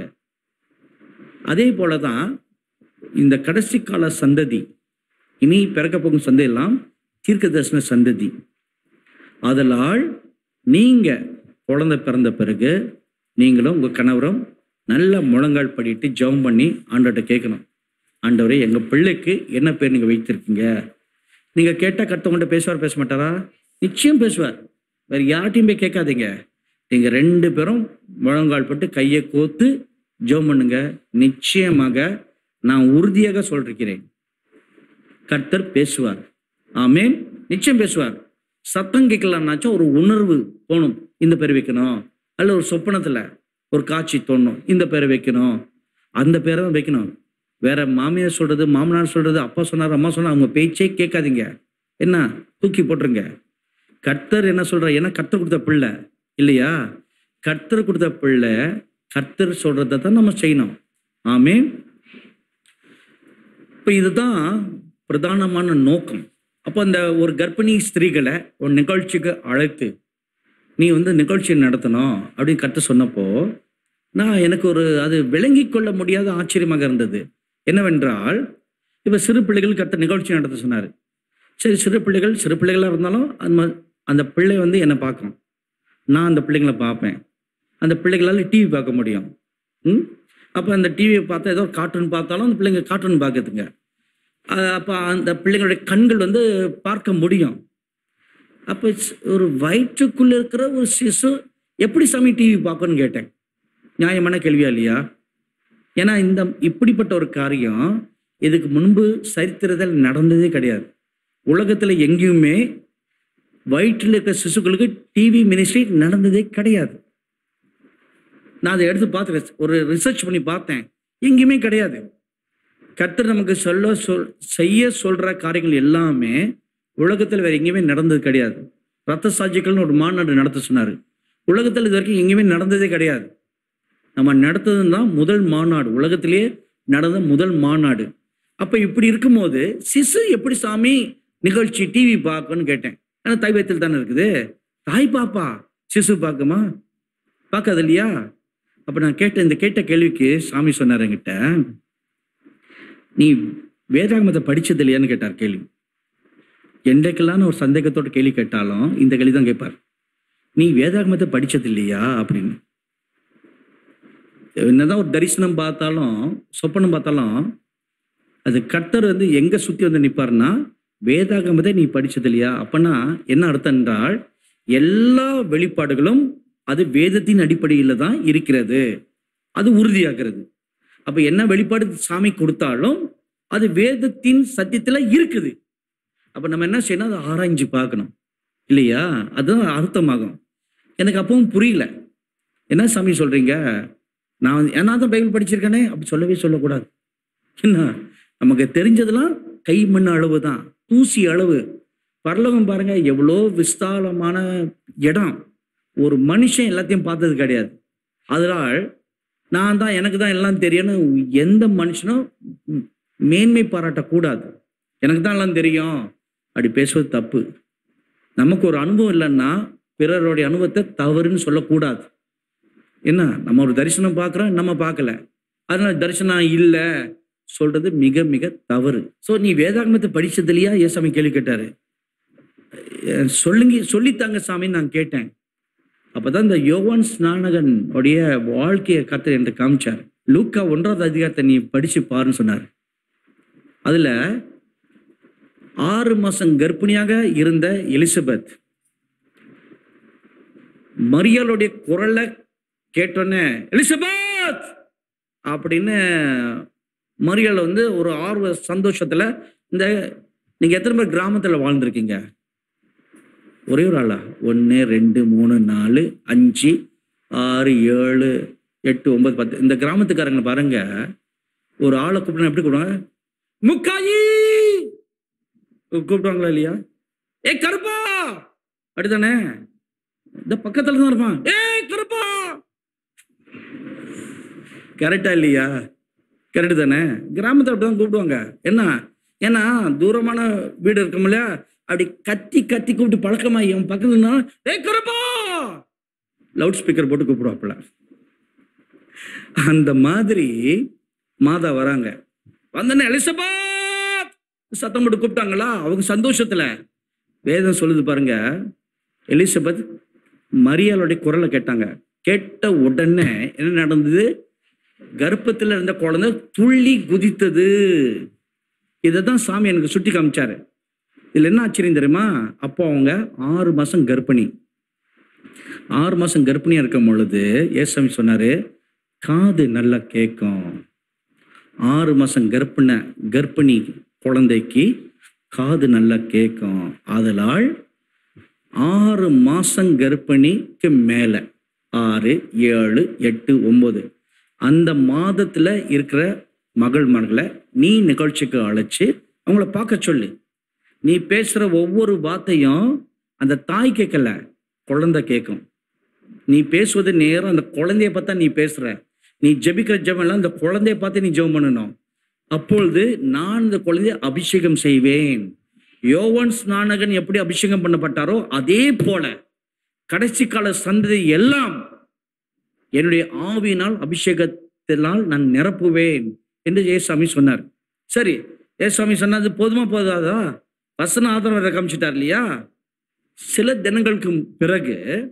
அதே போலதான் இந்த கடைசி கால சந்ததி இனி பிறக்க போகும் சந்ததி எல்லாம் தீர்க்க தரிசன சந்ததி அதனால் நீங்க குழந்தை பிறந்த பிறகு நீங்களும் உங்க கணவரும் நல்ல முழங்கால் படிட்டு ஜெபம் பண்ணி ஆண்டவர்கிட்ட கேட்கணும் ஆண்டவரே எங்க பிள்ளைக்கு என்ன பேர் நீங்க வைத்திருக்கீங்க நீங்க கேட்டா கத்தவங்கள்ட்ட பேசுவார் பேச மாட்டாரா நிச்சயம் பேசுவார் வேற யார்ட்டையும் போய் கேட்காதீங்க நீங்க ரெண்டு பேரும் முழங்கால் பட்டு கையை கோத்து ஜெபம் பண்ணுங்க நிச்சயமாக நான் உறுதியாக சொல்லிருக்கிறேன் கர்த்தர் பேசுவார் ஆமென் நிச்சயம் பேசுவார் சத்தம் கேட்கலாம்னாச்சும் ஒரு உணர்வு போகணும் இந்த பேர் வைக்கணும் அல்ல ஒரு சொப்பனத்துல ஒரு காட்சி தோணும் இந்த பேரை வைக்கணும் அந்த பேரை தான் வைக்கணும் வேற மாமியார் சொல்றது மாமனார் சொல்றது அப்பா சொன்னார் அம்மா சொன்னார் அவங்க பேச்சே கேட்காதீங்க என்ன தூக்கி போட்டுருங்க கர்த்தர் என்ன சொல்ற ஏன்னா கர்த்தர் கொடுத்த பிள்ளை இல்லையா கர்த்தர் கொடுத்த பிள்ளை கர்த்தர் சொல்றதை தான் நம்ம செய்யணும் ஆமென் இப்போ இதுதான் பிரதானமான நோக்கம் அப்போ அந்த ஒரு கர்ப்பிணி ஸ்திரீகளை ஒரு நிகழ்ச்சிக்கு அழைத்து நீ வந்து நிகழ்ச்சி நடத்தணும் அப்படின்னு கற்று சொன்னப்போ நான் எனக்கு ஒரு அது விளங்கி கொள்ள முடியாத ஆச்சரியமாக இருந்தது என்னவென்றால் இப்போ சிறு பிள்ளைகள் கற்று நிகழ்ச்சி நடத்த சொன்னார் சரி சிறு பிள்ளைகள் சிறு பிள்ளைகளாக இருந்தாலும் அந்த ம- அந்த பிள்ளை வந்து என்னை பார்க்கும் நான் அந்த பிள்ளைங்களை பார்ப்பேன் அந்த பிள்ளைகளால் டிவி பார்க்க முடியும் ம் அப்போ அந்த டிவியை பார்த்தா ஏதோ கார்ட்டூன் பார்த்தாலும் அந்த பிள்ளைங்க கார்ட்டூன் பார்க்குதுங்க அப்போ அந்த பிள்ளைங்களுடைய கண்கள் வந்து பார்க்க முடியும் அப்போ ஒரு வயிற்றுக்குள்ள இருக்கிற ஒரு சிசு எப்படி சாமி டிவி பார்க்கணும்னு கேட்டேன் நியாயமான கேள்வியா இல்லையா ஏன்னா இந்த இப்படிப்பட்ட ஒரு காரியம் இதுக்கு முன்பு சரித்திரத்தில் நடந்ததே கிடையாது உலகத்துல எங்கேயுமே வயிற்றில் இருக்கிற சிசுக்களுக்கு டிவி மினிஸ்ட்ரி நடந்ததே கிடையாது நான் அதை எடுத்து பார்த்து ஒரு ரிசர்ச் பண்ணி பார்த்தேன் எங்கேயுமே கிடையாது கர்த்தர் நமக்கு சொல்ல சொல் செய்ய சொல்ற காரியங்கள் எல்லாமே உலகத்தில் வேற எங்கேயுமே நடந்தது கிடையாது ரத்த சாட்சிகள்னு ஒரு மாநாடு நடத்த சொன்னாரு உலகத்தில் இது வரைக்கும் எங்கேயுமே நடந்ததே கிடையாது நம்ம நடத்தது தான் முதல் மாநாடு உலகத்திலேயே நடந்த முதல் மாநாடு அப்ப இப்படி இருக்கும்போது சிசு எப்படி சாமி நிகழ்ச்சி டிவி பார்க்கணும்னு கேட்டேன் ஆனா தாய் வயத்தில் தானே இருக்குது தாய் பாப்பா சிசு பார்க்குமா பார்க்காது இல்லையா அப்ப நான் கேட்ட இந்த கேட்ட கேள்விக்கு சாமி சொன்னார் என்கிட்ட நீ வேதாகமத்தை படிச்சது இல்லையான்னு கேட்டார் கேள்வி என்றைக்கெல்லாம் நான் ஒரு சந்தேகத்தோட கேள்வி கேட்டாலும் இந்த கேள்வி தான் கேட்பார் நீ வேதாகமத்தை படிச்சது இல்லையா அப்படின்னு என்னதான் ஒரு தரிசனம் பார்த்தாலும் சொப்பனம் பார்த்தாலும் அது கர்த்தர் வந்து எங்க சுத்தி வந்து நிப்பாருன்னா வேதாகமத்தை நீ படிச்சது இல்லையா அப்பனா என்ன அர்த்தம் என்றால் எல்லா வெளிப்பாடுகளும் அது வேதத்தின் அடிப்படையில் தான் இருக்கிறது அது உறுதியாகிறது அப்ப என்ன வெளிப்பாடு சாமி கொடுத்தாலும் அது வேதத்தின் சத்தியத்துல இருக்குது அப்ப நம்ம என்ன செய்யணும் அதை ஆராய்ஞ்சு பார்க்கணும் இல்லையா அதுதான் அர்த்தமாகும் எனக்கு அப்பவும் புரியல என்ன சாமி சொல்றீங்க நான் வந்து- ஏன்னா தான் பைபிள் படிச்சிருக்கேனே அப்படி சொல்லவே சொல்லக்கூடாது என்ன நமக்கு தெரிஞ்சதெல்லாம் கை மண் அளவு தான் தூசி அளவு பரலோகம் பாருங்க எவ்வளோ விஸ்தாலமான இடம் ஒரு மனுஷன் எல்லாத்தையும் பார்த்தது கிடையாது அதனால் நான் தான் எனக்கு தான் எல்லாம் தெரியும்னு எந்த மனுஷனும் ம், மேன்மை பாராட்டக்கூடாது எனக்கு தான் எல்லாம் தெரியும் அப்படி பேசுவது தப்பு நமக்கு ஒரு அனுபவம் இல்லைன்னா பிறருடைய அனுபவத்தை தவறுன்னு சொல்லக்கூடாது என்ன நம்ம ஒரு தரிசனம் பார்க்குறோம் நம்ம பார்க்கல அதனால தரிசனம் இல்லை சொல்றது மிக மிக தவறு ஸோ நீ வேதாகமத்தை படிச்சது இல்லையா ஏசாமி கேள்வி கேட்டாரு அஹ் சொல்லுங்க சொல்லித்தாங்க சாமின்னு நான் கேட்டேன் அப்பதான் இந்த யோவான் ஸ்நானகன் உடைய வாழ்க்கையை கத்தர் என்று காமிச்சார் லூக்கா ஒன்றாவது அதிகாரத்தை நீ படிச்சு பாருன்னு சொன்னார் அதுல ஆறு மாசம் கர்ப்பிணியாக இருந்த எலிசபெத் மரியாளுடைய குரலை கேட்டோன்னே எலிசபெத் அப்படின்னு மரியாள் வந்து ஒரு ஆர்வ சந்தோஷத்துல இந்த நீங்க எத்தனை பேர் கிராமத்துல வாழ்ந்திருக்கீங்க ஒரே ஒரு ஆளா ஒன்று ரெண்டு மூணு நாலு அஞ்சு ஆறு ஏழு எட்டு ஒன்பது பத்து இந்த கிராமத்துக்காரங்க பாருங்க ஒரு ஆளை கூப்பிட்டா எப்படி கூப்பிடுவாங்க முக்காயி கூப்பிடுவாங்களா இல்லையா ஏ கருப்பா அப்படிதானே இந்த பக்கத்துல தான் இருப்பான் ஏய் கருப்பா கரெக்டா இல்லையா கரெக்டு தானே கிராமத்தை அப்படிதான் கூப்பிடுவாங்க என்ன ஏன்னா தூரமான வீடு இருக்கும் இல்லையா அப்படி கத்தி கத்தி கூப்பிட்டு பழக்கமாகி அவன் பக்கத்துல ஏய் கருப்பா லவுட் ஸ்பீக்கர் போட்டு கூப்பிடுவாப்புல அந்த மாதிரி மாதா வராங்க வந்தோடனே எலிசபெத் சத்தம் போட்டு கூப்பிட்டாங்களா அவங்க சந்தோஷத்துல வேதம் சொல்லுது பாருங்க எலிசபெத் மரியாளுடைய குரலை கேட்டாங்க கேட்ட உடனே என்ன நடந்தது கர்ப்பத்துல இருந்த குழந்தை துள்ளி குதித்தது இதை தான் சாமி எனக்கு சுட்டி காமிச்சாரு இதுல என்ன ஆச்சரியம் தெரியுமா அப்போ அவங்க ஆறு மாசம் கர்ப்பிணி ஆறு மாசம் கர்ப்பிணியா இருக்கும் பொழுது ஏசாமி சொன்னாரு காது நல்லா கேட்கும் ஆறு மாசம் கர்ப்பிண கர்ப்பிணி குழந்தைக்கு காது நல்லா கேட்கும் ஆதலால் ஆறு மாசம் கர்ப்பிணிக்கு மேல ஆறு ஏழு எட்டு ஒன்பது அந்த மாதத்துல இருக்கிற மகள் மகளை நீ நிகழ்ச்சிக்கு அழைச்சு அவங்கள பார்க்க சொல்லு நீ பேசுற ஒவ்வொரு வார்த்தையும் அந்த தாய் கேட்கல குழந்தை கேட்கும் நீ பேசுவது நேரம் அந்த குழந்தைய பார்த்தா நீ பேசுற நீ ஜெபிக்கிற ஜெபம்லாம் அந்த குழந்தைய பார்த்து நீ ஜெபம் பண்ணணும் அப்பொழுது நான் இந்த குழந்தைய அபிஷேகம் செய்வேன் யோவான் ஸ்நானகன் எப்படி அபிஷேகம் பண்ணப்பட்டாரோ அதே போல கடைசி கால சந்ததி எல்லாம் என்னுடைய ஆவியினால் அபிஷேகத்தினால் நான் நிரப்புவேன் என்று ஏசாமி சொன்னார் சரி ஏசாமி சொன்னது போதுமா போதாதா வசன ஆதரவு வேற காமிச்சிட்டார் இல்லையா சில தினங்களுக்கு பிறகு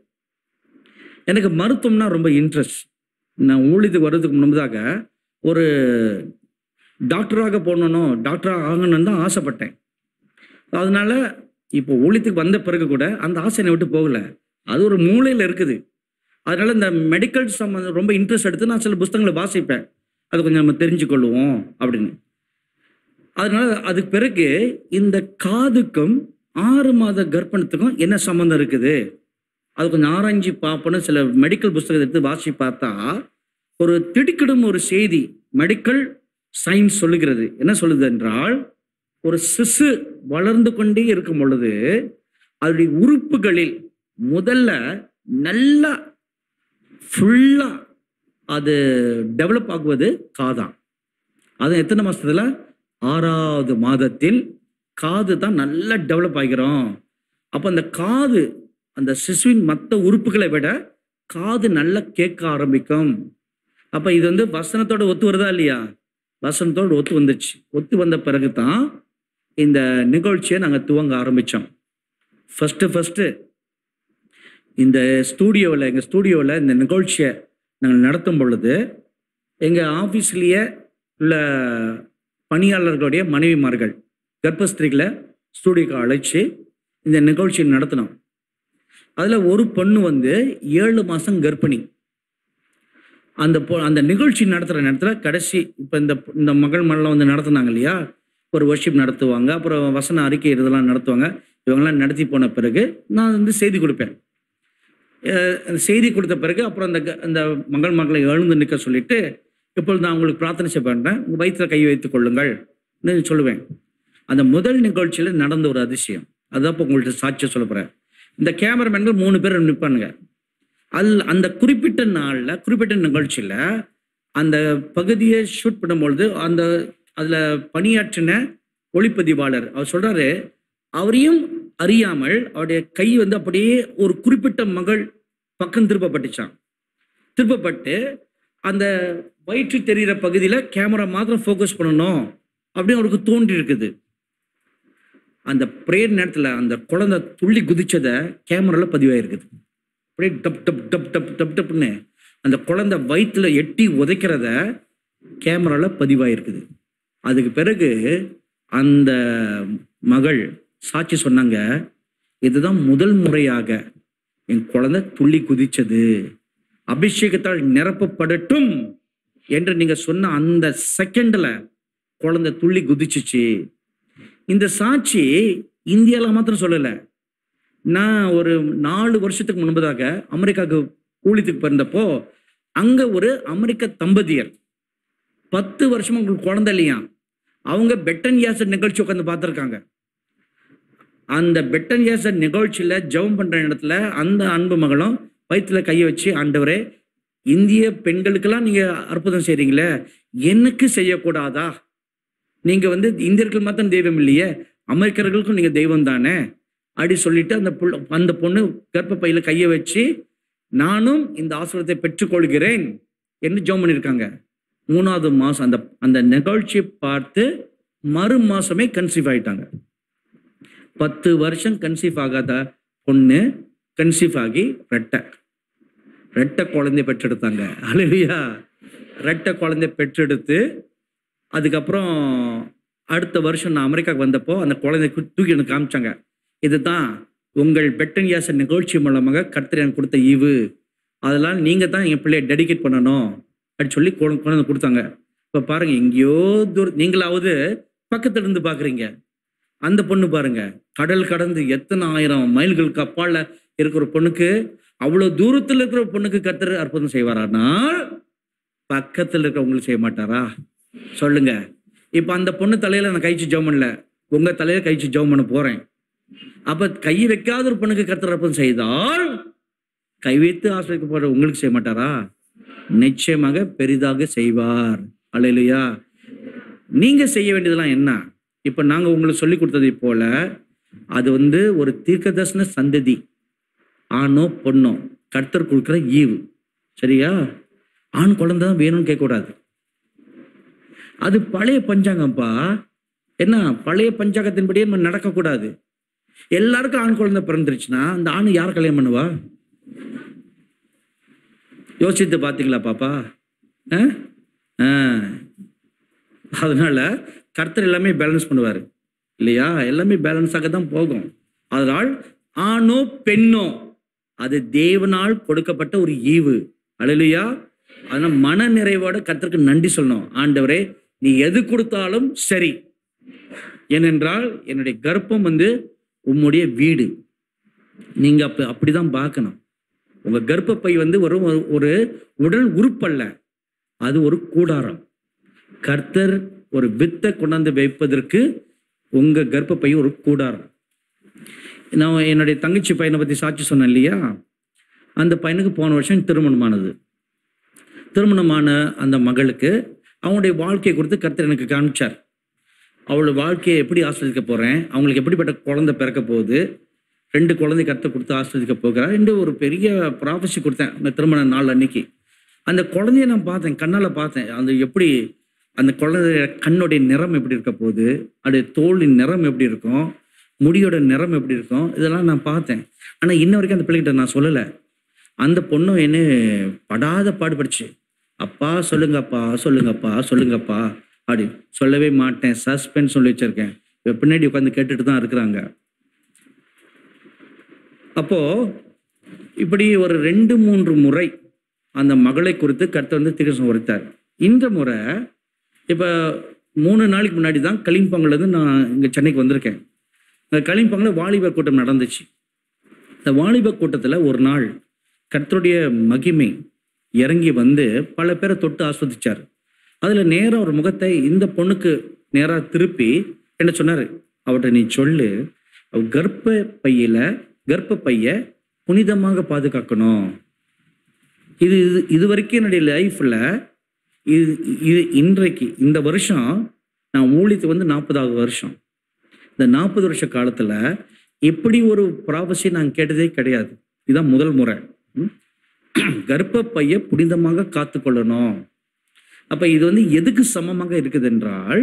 எனக்கு மருத்துவம்னா ரொம்ப இன்ட்ரெஸ்ட் நான் ஊழியத்துக்கு வர்றதுக்கு முன்பதாக ஒரு டாக்டராக போகணும் டாக்டராக ஆகணும்னு தான் ஆசைப்பட்டேன் அதனால இப்போ ஊழியத்துக்கு வந்த பிறகு கூட அந்த ஆசை என்னை விட்டு போகல அது ஒரு மூளையில் இருக்குது அதனால இந்த மெடிக்கல் சம்மந்தம் ரொம்ப இன்ட்ரெஸ்ட் எடுத்து நான் சில புஸ்தகங்களை வாசிப்பேன் அது கொஞ்சம் நம்ம தெரிஞ்சுக்கொள்ளுவோம் அப்படின்னு அதனால அதுக்கு பிறகு இந்த காதுக்கும் ஆறு மாத கர்ப்பணத்துக்கும் என்ன சம்மந்தம் இருக்குது அது கொஞ்சம் ஆராய்ஞ்சு பார்ப்போன்னு சில மெடிக்கல் புஸ்தகத்தை எடுத்து வாசி பார்த்தா ஒரு திடுக்கிடும் ஒரு செய்தி மெடிக்கல் சயின்ஸ் சொல்லுகிறது என்ன சொல்லுது என்றால் ஒரு சிசு வளர்ந்து கொண்டே இருக்கும் பொழுது அதனுடைய உறுப்புகளில் முதல்ல நல்லா ஃபுல்லா அது டெவலப் ஆகுவது காதான் அது எத்தனை மாசத்துல ஆறாவது மாதத்தில் காது தான் நல்லா டெவலப் ஆகிறோம் அப்போ அந்த காது அந்த சிசுவின் மற்ற உறுப்புகளை விட காது நல்லா கேட்க ஆரம்பிக்கும் அப்ப இது வந்து வசனத்தோட ஒத்து வருதா இல்லையா வசனத்தோட ஒத்து வந்துச்சு ஒத்து வந்த பிறகு தான் இந்த நிகழ்ச்சியை நாங்கள் துவங்க ஆரம்பித்தோம் ஃபஸ்ட்டு ஃபஸ்ட்டு இந்த ஸ்டூடியோவில் எங்கள் ஸ்டூடியோவில் இந்த நிகழ்ச்சியை நாங்கள் நடத்தும் பொழுது எங்கள் ஆஃபீஸ்லேயே உள்ள பணியாளர்களுடைய மனைவிமார்கள் கர்ப்பஸ்திரிகளை ஸ்டூடியோக்கு அழைச்சி இந்த நிகழ்ச்சியை நடத்தினோம் அதில் ஒரு பொண்ணு வந்து ஏழு மாதம் கர்ப்பிணி அந்த பொ அந்த நிகழ்ச்சி நடத்துகிற நேரத்தில் கடைசி இப்போ இந்த இந்த மகள் மல்லாம் வந்து நடத்துனாங்க இல்லையா ஒரு வர்ஷிப் நடத்துவாங்க அப்புறம் வசன அறிக்கை இதெல்லாம் நடத்துவாங்க இவங்கெல்லாம் நடத்தி போன பிறகு நான் வந்து செய்தி கொடுப்பேன் அஹ் அந்த செய்தி கொடுத்த பிறகு அப்புறம் அந்த க- அந்த மகள் மகளை எழுந்து நிற்க சொல்லிட்டு இப்பொழுது நான் உங்களுக்கு பிரார்த்தனை செய்ய பண்ணுறேன் உங்கள் வயிற்றில் கை வைத்துக் கொள்ளுங்கள் ன்னு சொல்லுவேன் அந்த முதல் நிகழ்ச்சியில் நடந்த ஒரு அதிசயம் அதான் இப்போ உங்கள்கிட்ட சாட்சியம் சொல்ல போகிறேன் இந்த கேமராமேன்கள் மூணு பேர் நிற்பானுங்க அல் அந்த குறிப்பிட்ட நாளில் குறிப்பிட்ட நிகழ்ச்சியில் அந்த பகுதியை ஷூட் பண்ணும்பொழுது அந்த அதில் பணியாற்றின ஒளிப்பதிவாளர் அவர் சொல்றாரு அவரையும் அறியாமல் அவருடைய கை வந்து அப்படியே ஒரு குறிப்பிட்ட மகள் பக்கம் திருப்பப்பட்டுச்சான் திருப்பப்பட்டு அந்த வயிற்று தெரிகிற பகுதியில் கேமரா மாத்திரம் ஃபோக்கஸ் பண்ணணும் அப்படின்னு அவருக்கு தோன்றி இருக்குது அந்த ப்ரேயர் நேரத்தில் அந்த குழந்தை துள்ளி குதிச்சதை கேமரால பதிவாயிருக்குது அப்படியே டப் டப் டப் டப் டப் டப்னு அந்த குழந்தை வயிற்றுல எட்டி உதைக்கிறத கேமரால பதிவாயிருக்குது அதுக்கு பிறகு அந்த மகள் சாட்சி சொன்னாங்க இதுதான் முதல் முறையாக என் குழந்தை துள்ளி குதிச்சது அபிஷேகத்தால் நிரப்பப்படட்டும் என்று நீங்க சொன்ன அந்த செகண்ட்ல குழந்தை துள்ளி குதிச்சுச்சு இந்த சாட்சி இந்தியால மாத்திரம் சொல்லல நான் ஒரு நாலு வருஷத்துக்கு முன்பதாக அமெரிக்காவுக்கு ஊழியத்துக்கு பிறந்தப்போ அங்க ஒரு அமெரிக்க தம்பதியர் பத்து வருஷமா உங்களுக்கு குழந்தை இல்லையா அவங்க பெட்டன் யாசர் நிகழ்ச்சி உட்காந்து பார்த்துருக்காங்க அந்த பெட்டன் யாசர் நிகழ்ச்சியில ஜெபம் பண்ற இடத்துல அந்த அன்பு மகளும் வயிற்றுல கையை வச்சு ஆண்டவரே இந்திய பெண்களுக்கெல்லாம் நீங்க அற்புதம் செய்றீங்களே எனக்கு செய்யக்கூடாதா நீங்க வந்து இந்தியர்கள் மாத்திரம் தெய்வம் இல்லையே அமெரிக்கர்களுக்கும் நீங்க தெய்வம் தானே அப்படி சொல்லிட்டு அந்த புள்ள அந்த பொண்ணு கர்ப்பப்பையில கையை வச்சு நானும் இந்த ஆசிரியத்தை பெற்றுக்கொள்கிறேன் என்று ஜெபம் பண்ணியிருக்காங்க மூணாவது மாசம் அந்த அந்த நிகழ்ச்சியை பார்த்து மறு மாசமே கன்சீவ் ஆயிட்டாங்க பத்து வருஷம் கன்சீவ் ஆகாத பொண்ணு கன்சீவ் ஆகி ரெட்டை ரெட்டை குழந்தை பெற்றெடுத்தாங்க அழுவியா ரெட்டை குழந்தை பெற்றெடுத்து அதுக்கப்புறம் அடுத்த வருஷம் நான் அமெரிக்காவுக்கு வந்தப்போ அந்த குழந்தை கு- தூக்கி எனக்கு காமிச்சாங்க இதுதான் உங்கள் பெட்டன் யாச நிகழ்ச்சி மூலமாக கர்த்தர் எனக்கு கொடுத்த ஈவு அதெல்லாம் நீங்கள் தான் என் பிள்ளைய டெடிகேட் பண்ணணும் அப்படின்னு சொல்லி குழந்தை குழந்தை கொடுத்தாங்க இப்போ பாருங்க எங்கேயோ தூர நீங்களாவது பக்கத்துல இருந்து பார்க்குறீங்க அந்த பொண்ணு பாருங்க கடல் கடந்து எத்தனை ஆயிரம் மைல்களுக்கு அப்பால இருக்கிற ஒரு பொண்ணுக்கு அவ்வளோ தூரத்தில் இருக்கிற ஒரு பொண்ணுக்கு கர்த்தர் அற்புதம் செய்வாரானால் பக்கத்தில் இருக்கிறவங்களுக்கு செய்ய மாட்டாரா சொல்லுங்க இப்போ அந்த பொண்ணு தலையில நான் கைச்சு ஜெபம் பண்ணல உங்க தலையில கைச்சு ஜெபம் பண்ண போறேன் அப்ப கை வைக்காத ஒரு பொண்ணுக்கு கர்த்தர் அற்புதம் செய்தால் கை வைத்து ஆசிரியக்க போற உங்களுக்கு செய்ய மாட்டாரா நிச்சயமாக பெரிதாக செய்வார் அல்லையா நீங்க செய்ய வேண்டியதெல்லாம் என்ன இப்ப நாங்க உங்களுக்கு சொல்லி கொடுத்ததை போல அது வந்து ஒரு தீர்க்கதர்சன சந்ததி ஆணோ பொண்ணோ கர்த்தர் கொடுக்குற ஈவு சரியா ஆண் குழந்தை தான் வேணும்னு கேட்கக்கூடாது அது பழைய பஞ்சாங்கம்ப்பா என்ன பழைய பஞ்சாங்கத்தின்படியே நம்ம நடக்கக்கூடாது எல்லாருக்கும் ஆண் குழந்தை பிறந்துருச்சுன்னா அந்த ஆண் யார் கல்யாணம் பண்ணுவா யோசித்து பார்த்தீங்களா பாப்பா ஆ? ஆ. அதனால கர்த்தர் எல்லாமே பேலன்ஸ் பண்ணுவார் இல்லையா எல்லாமே பேலன்ஸாக தான் போகும் அதனால் ஆணோ பெண்ணோ அது தேவனால் கொடுக்கப்பட்ட ஒரு ஈவு அழலையா அதனால மன நிறைவோட கர்த்தருக்கு நன்றி சொல்லணும் ஆண்டவரே நீ எது கொடுத்தாலும் சரி ஏனென்றால் என்னுடைய கர்ப்பம் வந்து உம்முடைய வீடு நீங்க அப்ப அப்படிதான் பார்க்கணும் உங்க கர்ப்பப்பை வந்து ஒரு ஒரு- ஒரு உடல் உறுப்பல்ல அது ஒரு கூடாரம் கர்த்தர் ஒரு வித்தை கொண்டாந்து வைப்பதற்கு உங்க கர்ப்பப்பை ஒரு கூடாரம் நான் என்னுடைய தங்கச்சி பையனை பத்தி சாட்சி சொன்னேன் இல்லையா அந்த பையனுக்கு போன வருஷம் திருமணமானது திருமணமான அந்த மகளுக்கு அவங்களுடைய வாழ்க்கையை குறித்து கர்த்தர் எனக்கு காமிச்சார் அவளோட வாழ்க்கையை எப்படி ஆஸ்வதிக்க போறேன் அவங்களுக்கு எப்படிப்பட்ட குழந்தை பிறக்க போகுது ரெண்டு குழந்தை கருத்தை கொடுத்து ஆஸ்வதிக்க போகிறார் ரெண்டு ஒரு பெரிய ப்ராஃபஸி கொடுத்தேன் அந்த திருமண நாள் அன்னைக்கு அந்த குழந்தைய நான் பார்த்தேன் கண்ணால பார்த்தேன் அந்த எப்படி அந்த குழந்தை கண்ணுடைய நிறம் எப்படி இருக்க போகுது அது தோலின் நிறம் எப்படி இருக்கும் முடியோட நிறம் எப்படி இருக்கும் இதெல்லாம் நான் பார்த்தேன் ஆனால் இன்ன வரைக்கும் அந்த பிள்ளைகிட்ட நான் சொல்லலை அந்த பொண்ணும் என்ன படாத பாடுபடுச்சு அப்பா சொல்லுங்கப்பா சொல்லுங்கப்பா சொல்லுங்கப்பா அப்படி சொல்லவே மாட்டேன் சஸ்பென்ஸ் சொல்லி வச்சிருக்கேன் இப்ப பின்னாடி உட்காந்து கேட்டுட்டு தான் இருக்கிறாங்க அப்போ இப்படி ஒரு ரெண்டு மூன்று முறை அந்த மகளை குறித்து கர்த்தர் வந்து தீர்க்கதரிசனம் உரைத்தார் இந்த முறை இப்போ மூணு நாளைக்கு முன்னாடி தான் களிம்பங்கலேருந்து நான் இங்கே சென்னைக்கு வந்திருக்கேன் இந்த களிம்பங்கில் வாலிபர் கூட்டம் நடந்துச்சு இந்த வாலிப கூட்டத்தில் ஒரு நாள் கர்த்தருடைய மகிமை இறங்கி வந்து பல பேரை தொட்டு ஆஸ்வதிச்சார் அதில் நேராக ஒரு முகத்தை இந்த பொண்ணுக்கு நேராக திருப்பி என்ன சொன்னார் அவர்கிட்ட நீ சொல்லு அவ கர்ப்ப பையில கர்ப்ப பைய புனிதமாக பாதுகாக்கணும் இது இது இது வரைக்கும் என்னுடைய லைஃப்பில் இது இது இன்றைக்கு இந்த வருஷம் நான் ஊழியத்து வந்து நாற்பதாவது வருஷம் இந்த நாற்பது வருஷ காலத்தில் இப்படி ஒரு ப்ராபஸி நான் கேட்டதே கிடையாது இதுதான் முதல் முறை ம்? கர்ப்பப்பையை புனிதமாக காத்துக்கொள்ளணும் அப்ப இது வந்து எதுக்கு சமமாக இருக்குது என்றால்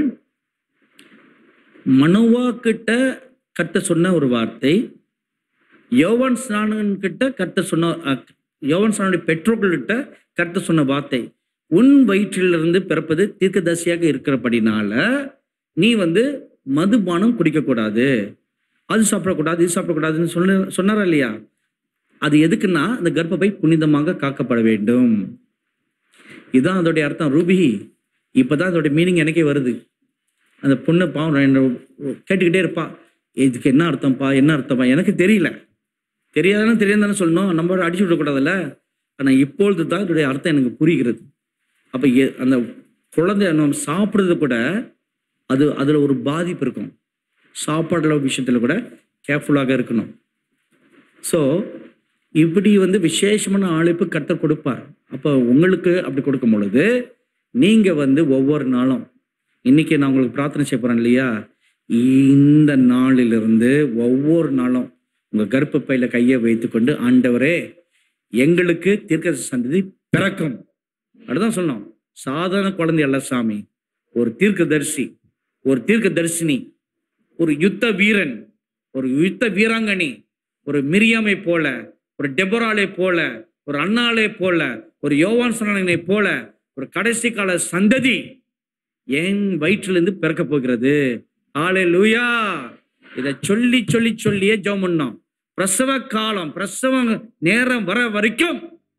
மனோவா கிட்ட கட்ட சொன்ன ஒரு வார்த்தை யோவான் ஸ்நானன் கிட்ட கட்ட சொன்ன அஹ், யோவான் ஸ்நானுடைய பெற்றோர்கள்கிட்ட கட்ட சொன்ன வார்த்தை உன் வயிற்றிலிருந்து பிறப்பது தீர்க்கதரிசியாக இருக்கிறபடினால நீ வந்து மதுபானம் குடிக்கக்கூடாது அது சாப்பிடக்கூடாது இது சாப்பிடக்கூடாதுன்னு சொன்ன சொன்னாரா இல்லையா அது எதுக்குன்னா அந்த கர்ப்பப்பை புனிதமாக காக்கப்பட வேண்டும் இதுதான் அதோடைய அர்த்தம் ரூபி இப்பதான் அதோடைய மீனிங் எனக்கே வருது அந்த பொண்ணு பாவம் என்ன கேட்டுக்கிட்டே இருப்பா இதுக்கு என்ன அர்த்தம்ப்பா என்ன அர்த்தம்ப்பா எனக்கு தெரியல தெரியாதுன்னு தெரியாதானே சொல்லணும் நம்ம அடிச்சு விடக்கூடாதுல்ல ஆனால் இப்பொழுது தான் இதோடைய அர்த்தம் எனக்கு புரிகிறது அப்போ அந்த குழந்தை நம்ம சாப்பிட்றது கூட அது அதில் ஒரு பாதிப்பு இருக்கும் சாப்பாடுல விஷயத்தில் கூட கேர்ஃபுல்லாக இருக்கணும் ஸோ இப்படி வந்து விசேஷமான அழைப்பு கர்த்தர் கொடுப்பார் அப்போ உங்களுக்கு அப்படி கொடுக்கும் பொழுது நீங்கள் வந்து ஒவ்வொரு நாளும் இன்னைக்கு நான் உங்களுக்கு பிரார்த்தனை செய்ய போகிறேன் இல்லையா இந்த நாளிலிருந்து ஒவ்வொரு நாளும் உங்கள் கர்ப்பப்பையில கையை வைத்துக்கொண்டு ஆண்டவரே எங்களுக்கு தீர்க்க சந்ததி பிறக்கும் அப்படிதான் சொன்னோம் சாதாரண குழந்தை அல்ல சாமி ஒரு தீர்க்கதரிசி ஒரு தீர்க்கதரிசினி ஒரு யுத்த வீரன் ஒரு யுத்த வீராங்கனி ஒரு மிரியாமை போல ஒரு டெபராலை போல ஒரு அண்ணாலை போல ஒரு யோவான் சனனை போல ஒரு கடைசி கால சந்ததி என் வயிற்றிலிருந்து பிறக்க போகிறது ஆலே லூயா இதை சொல்லி சொல்லி சொல்லியே ஜெபம் பண்ணோம் பிரசவ காலம் பிரசவ நேரம் வர வரைக்கும்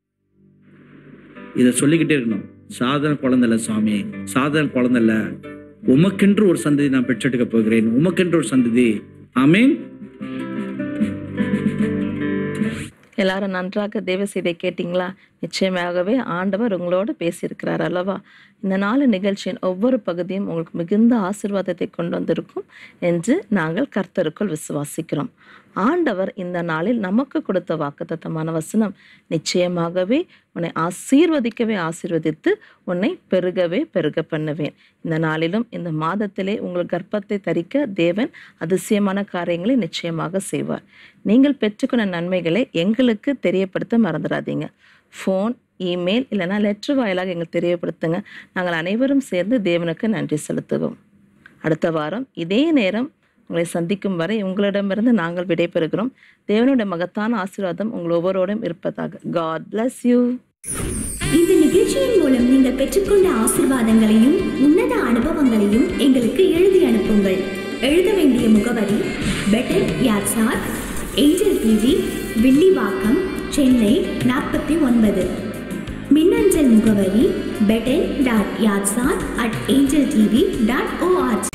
இதை சொல்லிக்கிட்டே இருக்கணும் சாதாரண குழந்தை இல்ல சாமி சாதாரண குழந்தை இல்ல உமக்கென்று ஒரு சந்ததி நான் பெற்றெடுக்க போகிறேன் உமக்கென்று ஒரு சந்ததி ஆமீன் எல்லாரும் நன்றாக தேவ செய்தியை கேட்டிங்களா நிச்சயமாகவே ஆண்டவர் உங்களோடு பேசியிருக்கிறார் அல்லவா இந்த நாலு நிகழ்ச்சியின் ஒவ்வொரு பகுதியும் உங்களுக்கு மிகுந்த ஆசீர்வாதத்தை கொண்டு வந்திருக்கும் என்று நாங்கள் கர்த்தருக்குள் விசுவாசிக்கிறோம் ஆண்டவர் இந்த நாளில் நமக்கு கொடுத்த வாக்குத்தத்தமான வசனம் நிச்சயமாகவே உன்னை ஆசீர்வதிக்கவே ஆசீர்வதித்து உன்னை பெருகவே பெருக பண்ணுவேன் இந்த நாளிலும் இந்த மாதத்திலே உங்கள் கர்ப்பத்தை தரிக்க தேவன் அதிசயமான காரியங்களை நிச்சயமாக செய்வார் நீங்கள் பெற்றுக்கொண்ட நன்மைகளை எங்களுக்கு தெரியப்படுத்த மறந்துடாதீங்க ஃபோன் இமெயில் இல்லைன்னா லெட்ரு வாயிலாக எங்களுக்கு தெரியப்படுத்துங்க நாங்கள் அனைவரும் சேர்ந்து தேவனுக்கு நன்றி செலுத்துவோம் அடுத்த வாரம் இதே நேரம் உங்களை சந்திக்கும் வரை உங்களிடமிருந்து நாங்கள் விடைபெறுகிறோம் தேவனுடைய மகத்தான ஆசீர்வாதம் உங்கள் ஒவ்வொருவரும் இருப்பதாக காட் bless யூ இந்த நிகழ்ச்சியின் மூலம் நீங்கள் பெற்றுக்கொண்ட ஆசிர்வாதங்களையும் உன்னத அனுபவங்களையும் எங்களுக்கு எழுதி அனுப்புங்கள் எழுத வேண்டிய முகவரி பெட்டர் யார்சார் ஏஞ்சல் டிவி வில்லிவாக்கம் சென்னை நாற்பத்தி ஒன்பது மின்னஞ்சல் முகவரி பெட்டர் டாட் யார்சார் at Angel TV dot O R G